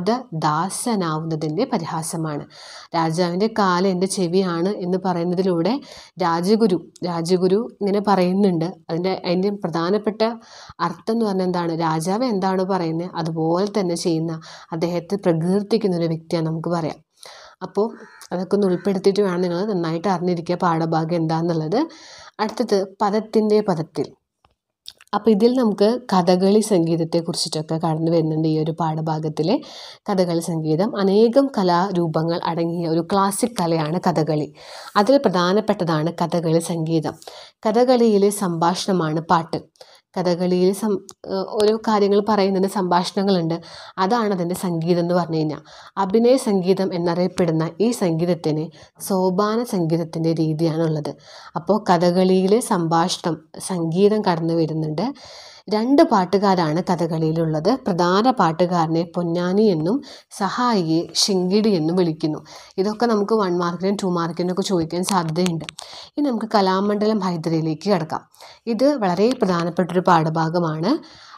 പാദദാസനാവുന്നതിൻ്റെ പരിഹാസമാണ് രാജാവിൻ്റെ കാല് എൻ്റെ ചെവിയാണ് എന്ന് പറയുന്നതിലൂടെ രാജഗുരു രാജഗുരു ഇങ്ങനെ പറയുന്നുണ്ട് അതിൻ്റെ അതിൻ്റെ പ്രധാനപ്പെട്ട അർത്ഥം എന്ന് പറഞ്ഞാൽ എന്താണ് രാജാവ് എന്താണ് പറയുന്നത് അതുപോലെ തന്നെ ചെയ്യുന്ന അദ്ദേഹത്തെ പ്രകീർത്തിക്കുന്ന ഒരു വ്യക്തിയാണ് നമുക്ക് പറയാം അപ്പോൾ അതൊക്കെ ഒന്ന് ഉൾപ്പെടുത്തിയിട്ട് വേണം നിങ്ങൾ നന്നായിട്ട് അറിഞ്ഞിരിക്കുക പാഠഭാഗം എന്താണെന്നുള്ളത് അടുത്തത് പദത്തിൻ്റെ പദത്തിൽ അപ്പോൾ ഇതിൽ നമുക്ക് കഥകളി സംഗീതത്തെ കുറിച്ചിട്ടൊക്കെ കടന്നു വരുന്നുണ്ട് ഈ ഒരു പാഠഭാഗത്തിലെ കഥകളി സംഗീതം അനേകം കലാരൂപങ്ങൾ അടങ്ങിയ ഒരു ക്ലാസിക് കലയാണ് കഥകളി അതിൽ പ്രധാനപ്പെട്ടതാണ് കഥകളി സംഗീതം കഥകളിയിലെ സംഭാഷണമാണ് പാട്ട് കഥകളിയിൽ സം ഓരോ കാര്യങ്ങൾ പറയുന്നതിന് സംഭാഷണങ്ങളുണ്ട് അതാണ് അതിൻ്റെ സംഗീതം എന്ന് പറഞ്ഞു കഴിഞ്ഞാൽ അഭിനയ സംഗീതം എന്നറിയപ്പെടുന്ന ഈ സംഗീതത്തിന് സോപാന സംഗീതത്തിൻ്റെ രീതിയാണുള്ളത് അപ്പോൾ കഥകളിയിലെ സംഭാഷണം സംഗീതം കടന്നു വരുന്നുണ്ട് രണ്ട് പാട്ടുകാരാണ് കഥകളിയിലുള്ളത് പ്രധാന പാട്ടുകാരനെ പൊന്നാനി എന്നും സഹായിയെ ശിങ്കിടി എന്നും വിളിക്കുന്നു ഇതൊക്കെ നമുക്ക് വൺ മാർക്കിനും ടു മാർക്കിനും ഒക്കെ ചോദിക്കാൻ സാധ്യതയുണ്ട് ഇനി നമുക്ക് കലാമണ്ഡലം ഹൈദരയിലേക്ക് കിടക്കാം ഇത് വളരെ പ്രധാനപ്പെട്ടൊരു പാഠഭാഗമാണ്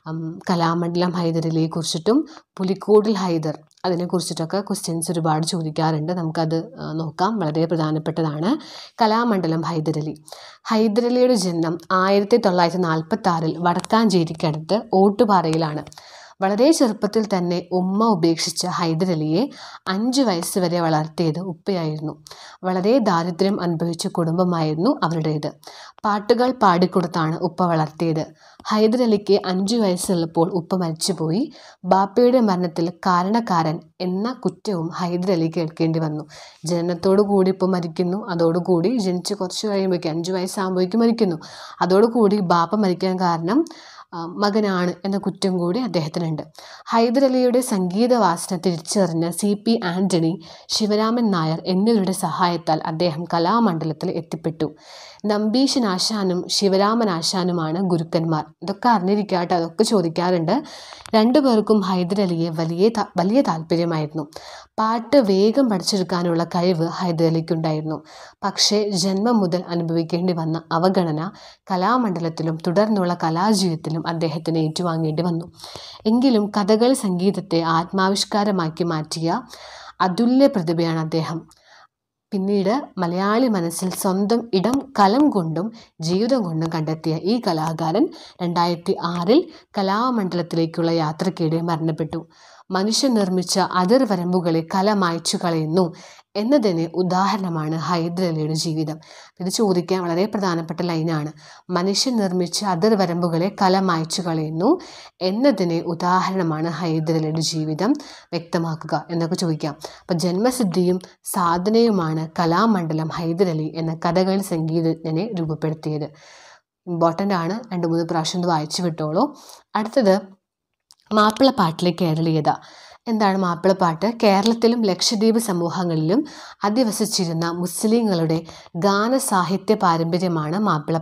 കലാമണ്ഡലം ഹൈദരലിയെ കുറിച്ചിട്ടും പുലിക്കോടിൽ ഹൈദർ അതിനെക്കുറിച്ചിട്ടൊക്കെ ക്വസ്റ്റ്യൻസ് ഒരുപാട് ചോദിക്കാറുണ്ട് നമുക്കത് നോക്കാം വളരെ പ്രധാനപ്പെട്ടതാണ് കലാമണ്ഡലം ഹൈദരലി ഹൈദരലിയുടെ ജനനം ആയിരത്തി തൊള്ളായിരത്തി നാൽപ്പത്തി ആറിൽ വടക്കാഞ്ചേരിക്കടുത്ത് ഓട്ടുപാറയിലാണ് വളരെ ചെറുപ്പത്തിൽ തന്നെ ഉമ്മ ഉപേക്ഷിച്ച ഹൈദരലിയെ അഞ്ച് വയസ്സ് വരെ വളർത്തിയത് ഉപ്പയായിരുന്നു വളരെ ദാരിദ്ര്യം അനുഭവിച്ച കുടുംബമായിരുന്നു അവരുടേത് പാട്ടുകൾ പാടിക്കൊടുത്താണ് ഉപ്പ വളർത്തിയത് ഹൈദരലിക്ക് അഞ്ചു വയസ്സുള്ളപ്പോൾ ഉപ്പ മരിച്ചുപോയി ബാപ്പയുടെ മരണത്തിൽ കാരണക്കാരൻ എന്ന കുറ്റവും ഹൈദരലി കേൾക്കേണ്ടി വന്നു ജനനത്തോടു കൂടി ഇപ്പോൾ മരിക്കുന്നു അതോടുകൂടി ജനിച്ച് കുറച്ച് കഴിയുമ്പോഴേക്കും അഞ്ച് വയസ്സാകുമ്പോഴേക്കും മരിക്കുന്നു അതോടുകൂടി ബാപ്പ മരിക്കാൻ കാരണം മകനാണ് എന്ന കുറ്റം കൂടി അദ്ദേഹത്തിനുണ്ട് ഹൈദരലിയുടെ സംഗീത വാസന തിരിച്ചറിഞ്ഞ സി പി ആൻ്റണി ശിവരാമൻ നായർ എന്നിവരുടെ സഹായത്താൽ അദ്ദേഹം കലാമണ്ഡലത്തിൽ എത്തിപ്പെട്ടു നമ്പീശൻ ആശാനും ശിവരാമൻ ആശാനുമാണ് ഗുരുക്കന്മാർ ഇതൊക്കെ അറിഞ്ഞിരിക്കാട്ടെ അതൊക്കെ ചോദിക്കാറുണ്ട് രണ്ടുപേർക്കും ഹൈദരലിയെ വലിയ വലിയ താല്പര്യമായിരുന്നു പാട്ട് വേഗം പഠിച്ചെടുക്കാനുള്ള കഴിവ് ഹൈദരലിക്കുണ്ടായിരുന്നു പക്ഷേ ജന്മം മുതൽ അനുഭവിക്കേണ്ടി വന്ന അവഗണന കലാമണ്ഡലത്തിലും തുടർന്നുള്ള കലാജീവിതത്തിലും അദ്ദേഹത്തിന് ഏറ്റുവാങ്ങേണ്ടി വന്നു എങ്കിലും കഥകളി സംഗീതത്തെ ആത്മാവിഷ്കാരമാക്കി മാറ്റിയ അതുല്യ പ്രതിഭയാണ് അദ്ദേഹം പിന്നീട് മലയാളി മനസ്സിൽ സ്വന്തം ഇടം കലം കൊണ്ടും ജീവിതം കൊണ്ടും കണ്ടെത്തിയ ഈ കലാകാരൻ രണ്ടായിരത്തി ആറിൽ കലാമണ്ഡലത്തിലേക്കുള്ള യാത്രക്കിടെ മരണപ്പെട്ടു മനുഷ്യൻ നിർമ്മിച്ച അതിർവരമ്പുകളെ കല മായ്ച്ചു കളയുന്നു എന്നതിന് ഉദാഹരണമാണ് ഹൈദരലിയുടെ ജീവിതം ഇത് ചോദിക്കാൻ വളരെ പ്രധാനപ്പെട്ട ലൈനാണ് മനുഷ്യൻ നിർമ്മിച്ച അതിർവരമ്പുകളെ കല മായ്ച്ചു കളയുന്നു എന്നതിന് ഉദാഹരണമാണ് ഹൈദരലിയുടെ ജീവിതം വ്യക്തമാക്കുക എന്നൊക്കെ ചോദിക്കാം അപ്പം ജന്മസിദ്ധിയും സാധനയുമാണ് കലാമണ്ഡലം ഹൈദരലി എന്ന കഥകളി സംഗീതജ്ഞനെ രൂപപ്പെടുത്തിയത് ഇമ്പോർട്ടൻ്റ് ആണ് രണ്ട് മൂന്ന് പ്രാവശ്യം ഇത് വായിച്ചു വിട്ടോളൂ അടുത്തത് മാപ്പിളപ്പാട്ടിലെ കേരളീയത എന്താണ് മാപ്പിളപ്പാട്ട് കേരളത്തിലും ലക്ഷദ്വീപ് സമൂഹങ്ങളിലും അധിവസിച്ചിരുന്ന മുസ്ലിങ്ങളുടെ ഗാന സാഹിത്യ പാരമ്പര്യമാണ് മാപ്പിള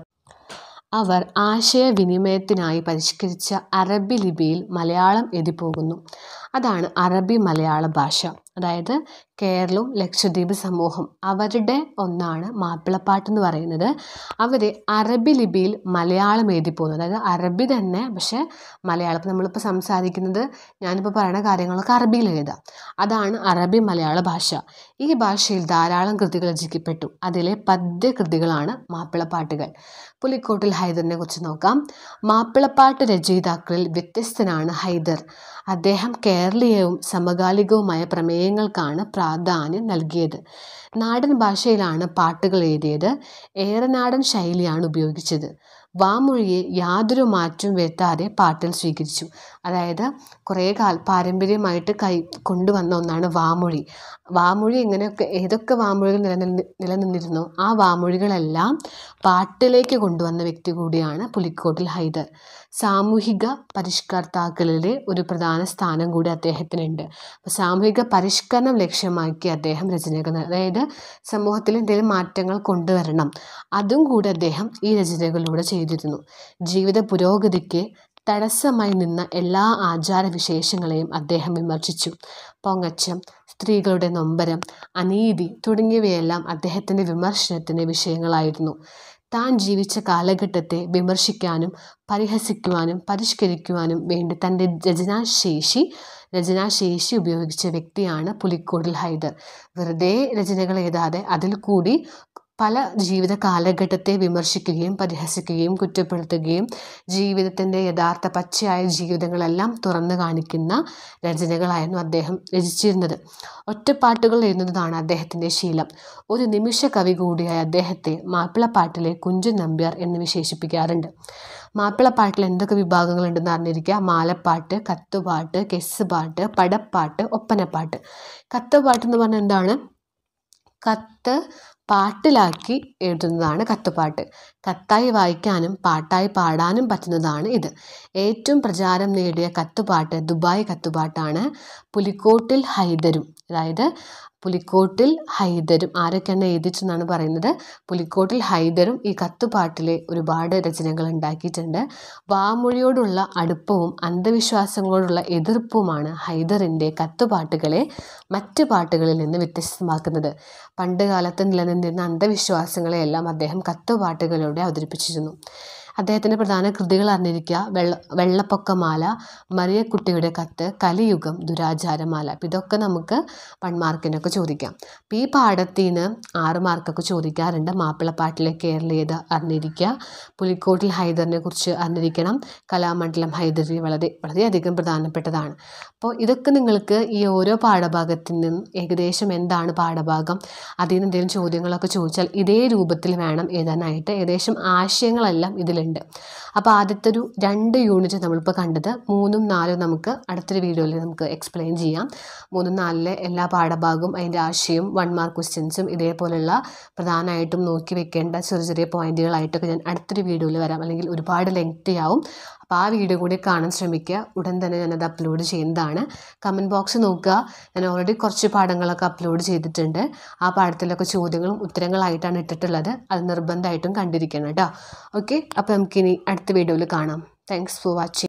അവർ ആശയവിനിമയത്തിനായി പരിഷ്കരിച്ച അറബി ലിപിയിൽ മലയാളം എഴുതിപ്പോകുന്നു അതാണ് അറബി മലയാള ഭാഷ അതായത് കേരളവും ലക്ഷദ്വീപ് സമൂഹം അവരുടെ ഒന്നാണ് മാപ്പിളപ്പാട്ട് എന്ന് പറയുന്നത് അവർ അറബി ലിപിയിൽ മലയാളം എഴുതി പോകുന്നു അതായത് അറബി തന്നെ പക്ഷേ മലയാളം ഇപ്പം നമ്മളിപ്പോൾ സംസാരിക്കുന്നത് ഞാനിപ്പോൾ പറയുന്ന കാര്യങ്ങളൊക്കെ അറബിയിൽ എഴുതാം അതാണ് അറബി മലയാള ഭാഷ ഈ ഭാഷയിൽ ധാരാളം കൃതികൾ രചിക്കപ്പെട്ടു അതിലെ പദ്യകൃതികളാണ് മാപ്പിളപ്പാട്ടുകൾ പുലിക്കോട്ടിൽ ഹൈദറിനെ കുറിച്ച് നോക്കാം മാപ്പിളപ്പാട്ട് രചയിതാക്കളിൽ വ്യത്യസ്തനാണ് ഹൈദർ അദ്ദേഹം കേരളീയവും സമകാലികവുമായ പ്രമേയങ്ങൾക്കാണ് പ്രാധാന്യം നൽകിയത് നാടൻ ഭാഷയിലാണ് പാട്ടുകൾ എഴുതിയത് ഏറനാടൻ ശൈലിയാണ് ഉപയോഗിച്ചത് വാമൊഴിയെ യാതൊരു മാറ്റവും വരുത്താതെ പാട്ടിൽ സ്വീകരിച്ചു അതായത് കുറേ കാല പാരമ്പര്യമായിട്ട് കൈ കൊണ്ടുവന്ന ഒന്നാണ് വാമൊഴി വാമൊഴി എങ്ങനെയൊക്കെ ഏതൊക്കെ വാമൊഴികൾ നിലനിന്ന് നിലനിന്നിരുന്നോ ആ വാമൊഴികളെല്ലാം പാട്ടിലേക്ക് കൊണ്ടുവന്ന വ്യക്തി കൂടിയാണ് പുലിക്കോട്ടിൽ ഹൈദർ സാമൂഹിക പരിഷ്കർത്താക്കളിലെ ഒരു പ്രധാന സ്ഥാനം കൂടി അദ്ദേഹത്തിനുണ്ട് അപ്പോൾ സാമൂഹിക പരിഷ്കരണം ലക്ഷ്യമാക്കി അദ്ദേഹം രചനകൾ അതായത് സമൂഹത്തിൽ എന്തെങ്കിലും മാറ്റങ്ങൾ കൊണ്ടുവരണം അതും കൂടി അദ്ദേഹം ഈ രചനകളിലൂടെ ചെയ്തിരുന്നു ജീവിത പുരോഗതിക്ക് തടസ്സമായി നിന്ന എല്ലാ ആചാരവിശേഷങ്ങളെയും അദ്ദേഹം വിമർശിച്ചു പൊങ്ങച്ചം സ്ത്രീകളുടെ നൊമ്പരം അനീതി തുടങ്ങിയവയെല്ലാം അദ്ദേഹത്തിൻ്റെ വിമർശനത്തിന് വിഷയങ്ങളായിരുന്നു താൻ ജീവിച്ച കാലഘട്ടത്തെ വിമർശിക്കാനും പരിഹസിക്കുവാനും പരിഷ്കരിക്കുവാനും വേണ്ടി തൻ്റെ രചനാശേഷി രചനാശേഷി ഉപയോഗിച്ച വ്യക്തിയാണ് പുലിക്കോടിൽ ഹൈദർ വെറുതെ രചനകൾ എഴുതാതെ അതിൽ കൂടി പല ജീവിത കാലഘട്ടത്തെ വിമർശിക്കുകയും പരിഹസിക്കുകയും കുറ്റപ്പെടുത്തുകയും ജീവിതത്തിൻ്റെ യഥാർത്ഥ പച്ചയായ ജീവിതങ്ങളെല്ലാം തുറന്നു കാണിക്കുന്ന രചനകളായിരുന്നു അദ്ദേഹം രചിച്ചിരുന്നത് ഒറ്റപ്പാട്ടുകൾ എഴുതുന്നതാണ് അദ്ദേഹത്തിൻ്റെ ശീലം ഒരു നിമിഷ കവി കൂടിയായ അദ്ദേഹത്തെ മാപ്പിളപ്പാട്ടിലെ കുഞ്ചൻ നമ്പ്യാർ എന്ന് വിശേഷിപ്പിക്കാറുണ്ട് മാപ്പിളപ്പാട്ടിൽ എന്തൊക്കെ വിഭാഗങ്ങളുണ്ടെന്ന് അറിഞ്ഞിരിക്കുക മാലപ്പാട്ട് കത്തുപാട്ട് കെസ് പാട്ട് പടപ്പാട്ട് ഒപ്പനപ്പാട്ട് കത്തുപാട്ട് എന്ന് പറഞ്ഞാൽ എന്താണ് കത്ത് പാട്ടിലാക്കി എഴുതുന്നതാണ് കത്തുപാട്ട് കത്തായി വായിക്കാനും പാട്ടായി പാടാനും പറ്റുന്നതാണ് ഇത് ഏറ്റവും പ്രചാരം നേടിയ കത്തുപാട്ട് ദുബായ് കത്തുപാട്ടാണ് പുലിക്കോട്ടിൽ ഹൈദരും അതായത് പുലിക്കോട്ടിൽ ഹൈദരും ആരൊക്കെയാണ് എഴുതിച്ചെന്നാണ് പറയുന്നത് പുലിക്കോട്ടിൽ ഹൈദരും ഈ കത്തുപാട്ടിലെ ഒരുപാട് രചനകൾ ഉണ്ടാക്കിയിട്ടുണ്ട് വാമൊഴിയോടുള്ള അടുപ്പവും അന്ധവിശ്വാസങ്ങളോടുള്ള എതിർപ്പുമാണ് ഹൈദറിൻ്റെ കത്തുപാട്ടുകളെ മറ്റ് പാട്ടുകളിൽ നിന്ന് വ്യത്യസ്തമാക്കുന്നത് പണ്ട് കാലത്ത് നിലനിന്നിരുന്ന അന്ധവിശ്വാസങ്ങളെയെല്ലാം അദ്ദേഹം കത്തുപാട്ടുകളിലൂടെ അവതരിപ്പിച്ചിരുന്നു അദ്ദേഹത്തിൻ്റെ പ്രധാന കൃതികൾ അറിഞ്ഞിരിക്കുക വെള്ള വെള്ളപ്പൊക്കമാല മറിയക്കുട്ടിയുടെ കത്ത് കലിയുഗം ദുരാചാരമാല അപ്പം ഇതൊക്കെ നമുക്ക് വൺ മാർക്കിനൊക്കെ ചോദിക്കാം അപ്പം ഈ പാഠത്തിൽ നിന്ന് ആറ് മാർക്കൊക്കെ ചോദിക്കാറുണ്ട് മാപ്പിളപ്പാട്ടിലെ കേരളീയത അറിഞ്ഞിരിക്കുക പുലിക്കോട്ടിൽ ഹൈദറിനെ കുറിച്ച് അറിഞ്ഞിരിക്കണം കലാമണ്ഡലം ഹൈദരി വളരെ വളരെയധികം പ്രധാനപ്പെട്ടതാണ് അപ്പോൾ ഇതൊക്കെ നിങ്ങൾക്ക് ഈ ഓരോ പാഠഭാഗത്തിൽ നിന്നും ഏകദേശം എന്താണ് പാഠഭാഗം അതിൽ നിന്ന് എന്തെങ്കിലും ചോദ്യങ്ങളൊക്കെ ചോദിച്ചാൽ ഇതേ രൂപത്തിൽ വേണം എഴുതാനായിട്ട് ഏകദേശം ആശയങ്ങളെല്ലാം ഇതിലുണ്ട് അപ്പോൾ ആദ്യത്തെ ഒരു രണ്ട് യൂണിറ്റ് നമ്മളിപ്പോൾ കണ്ടത് മൂന്നും നാലും നമുക്ക് അടുത്തൊരു വീഡിയോയിൽ നമുക്ക് എക്സ്പ്ലെയിൻ ചെയ്യാം മൂന്നും നാലിലെ എല്ലാ പാഠഭാഗവും അതിൻ്റെ ആശയവും വൺ മാർക്ക് ക്വസ്റ്റ്യൻസും ഇതേപോലുള്ള പ്രധാനമായിട്ടും നോക്കി വെക്കേണ്ട ചെറിയ ചെറിയ പോയിന്റുകളായിട്ടൊക്കെ ഞാൻ അടുത്തൊരു വീഡിയോയിൽ വരാം അല്ലെങ്കിൽ ഒരുപാട് ലെങ്തി ആവും അപ്പോൾ ആ വീഡിയോ കൂടി കാണാൻ ശ്രമിക്കുക ഉടൻ തന്നെ ഞാനത് അപ്ലോഡ് ചെയ്യുന്നതാണ് കമൻറ്റ് ബോക്സ് നോക്കുക ഞാൻ ഓൾറെഡി കുറച്ച് പാഠങ്ങളൊക്കെ അപ്ലോഡ് ചെയ്തിട്ടുണ്ട് ആ പാഠത്തിലൊക്കെ ചോദ്യങ്ങളും ഉത്തരങ്ങളായിട്ടാണ് ഇട്ടിട്ടുള്ളത് അത് നിർബന്ധമായിട്ടും കണ്ടിരിക്കണം കേട്ടോ ഓക്കെ അപ്പോൾ നമുക്കിനി അടുത്ത വീഡിയോയിൽ കാണാം താങ്ക്സ് ഫോർ വാച്ചിങ്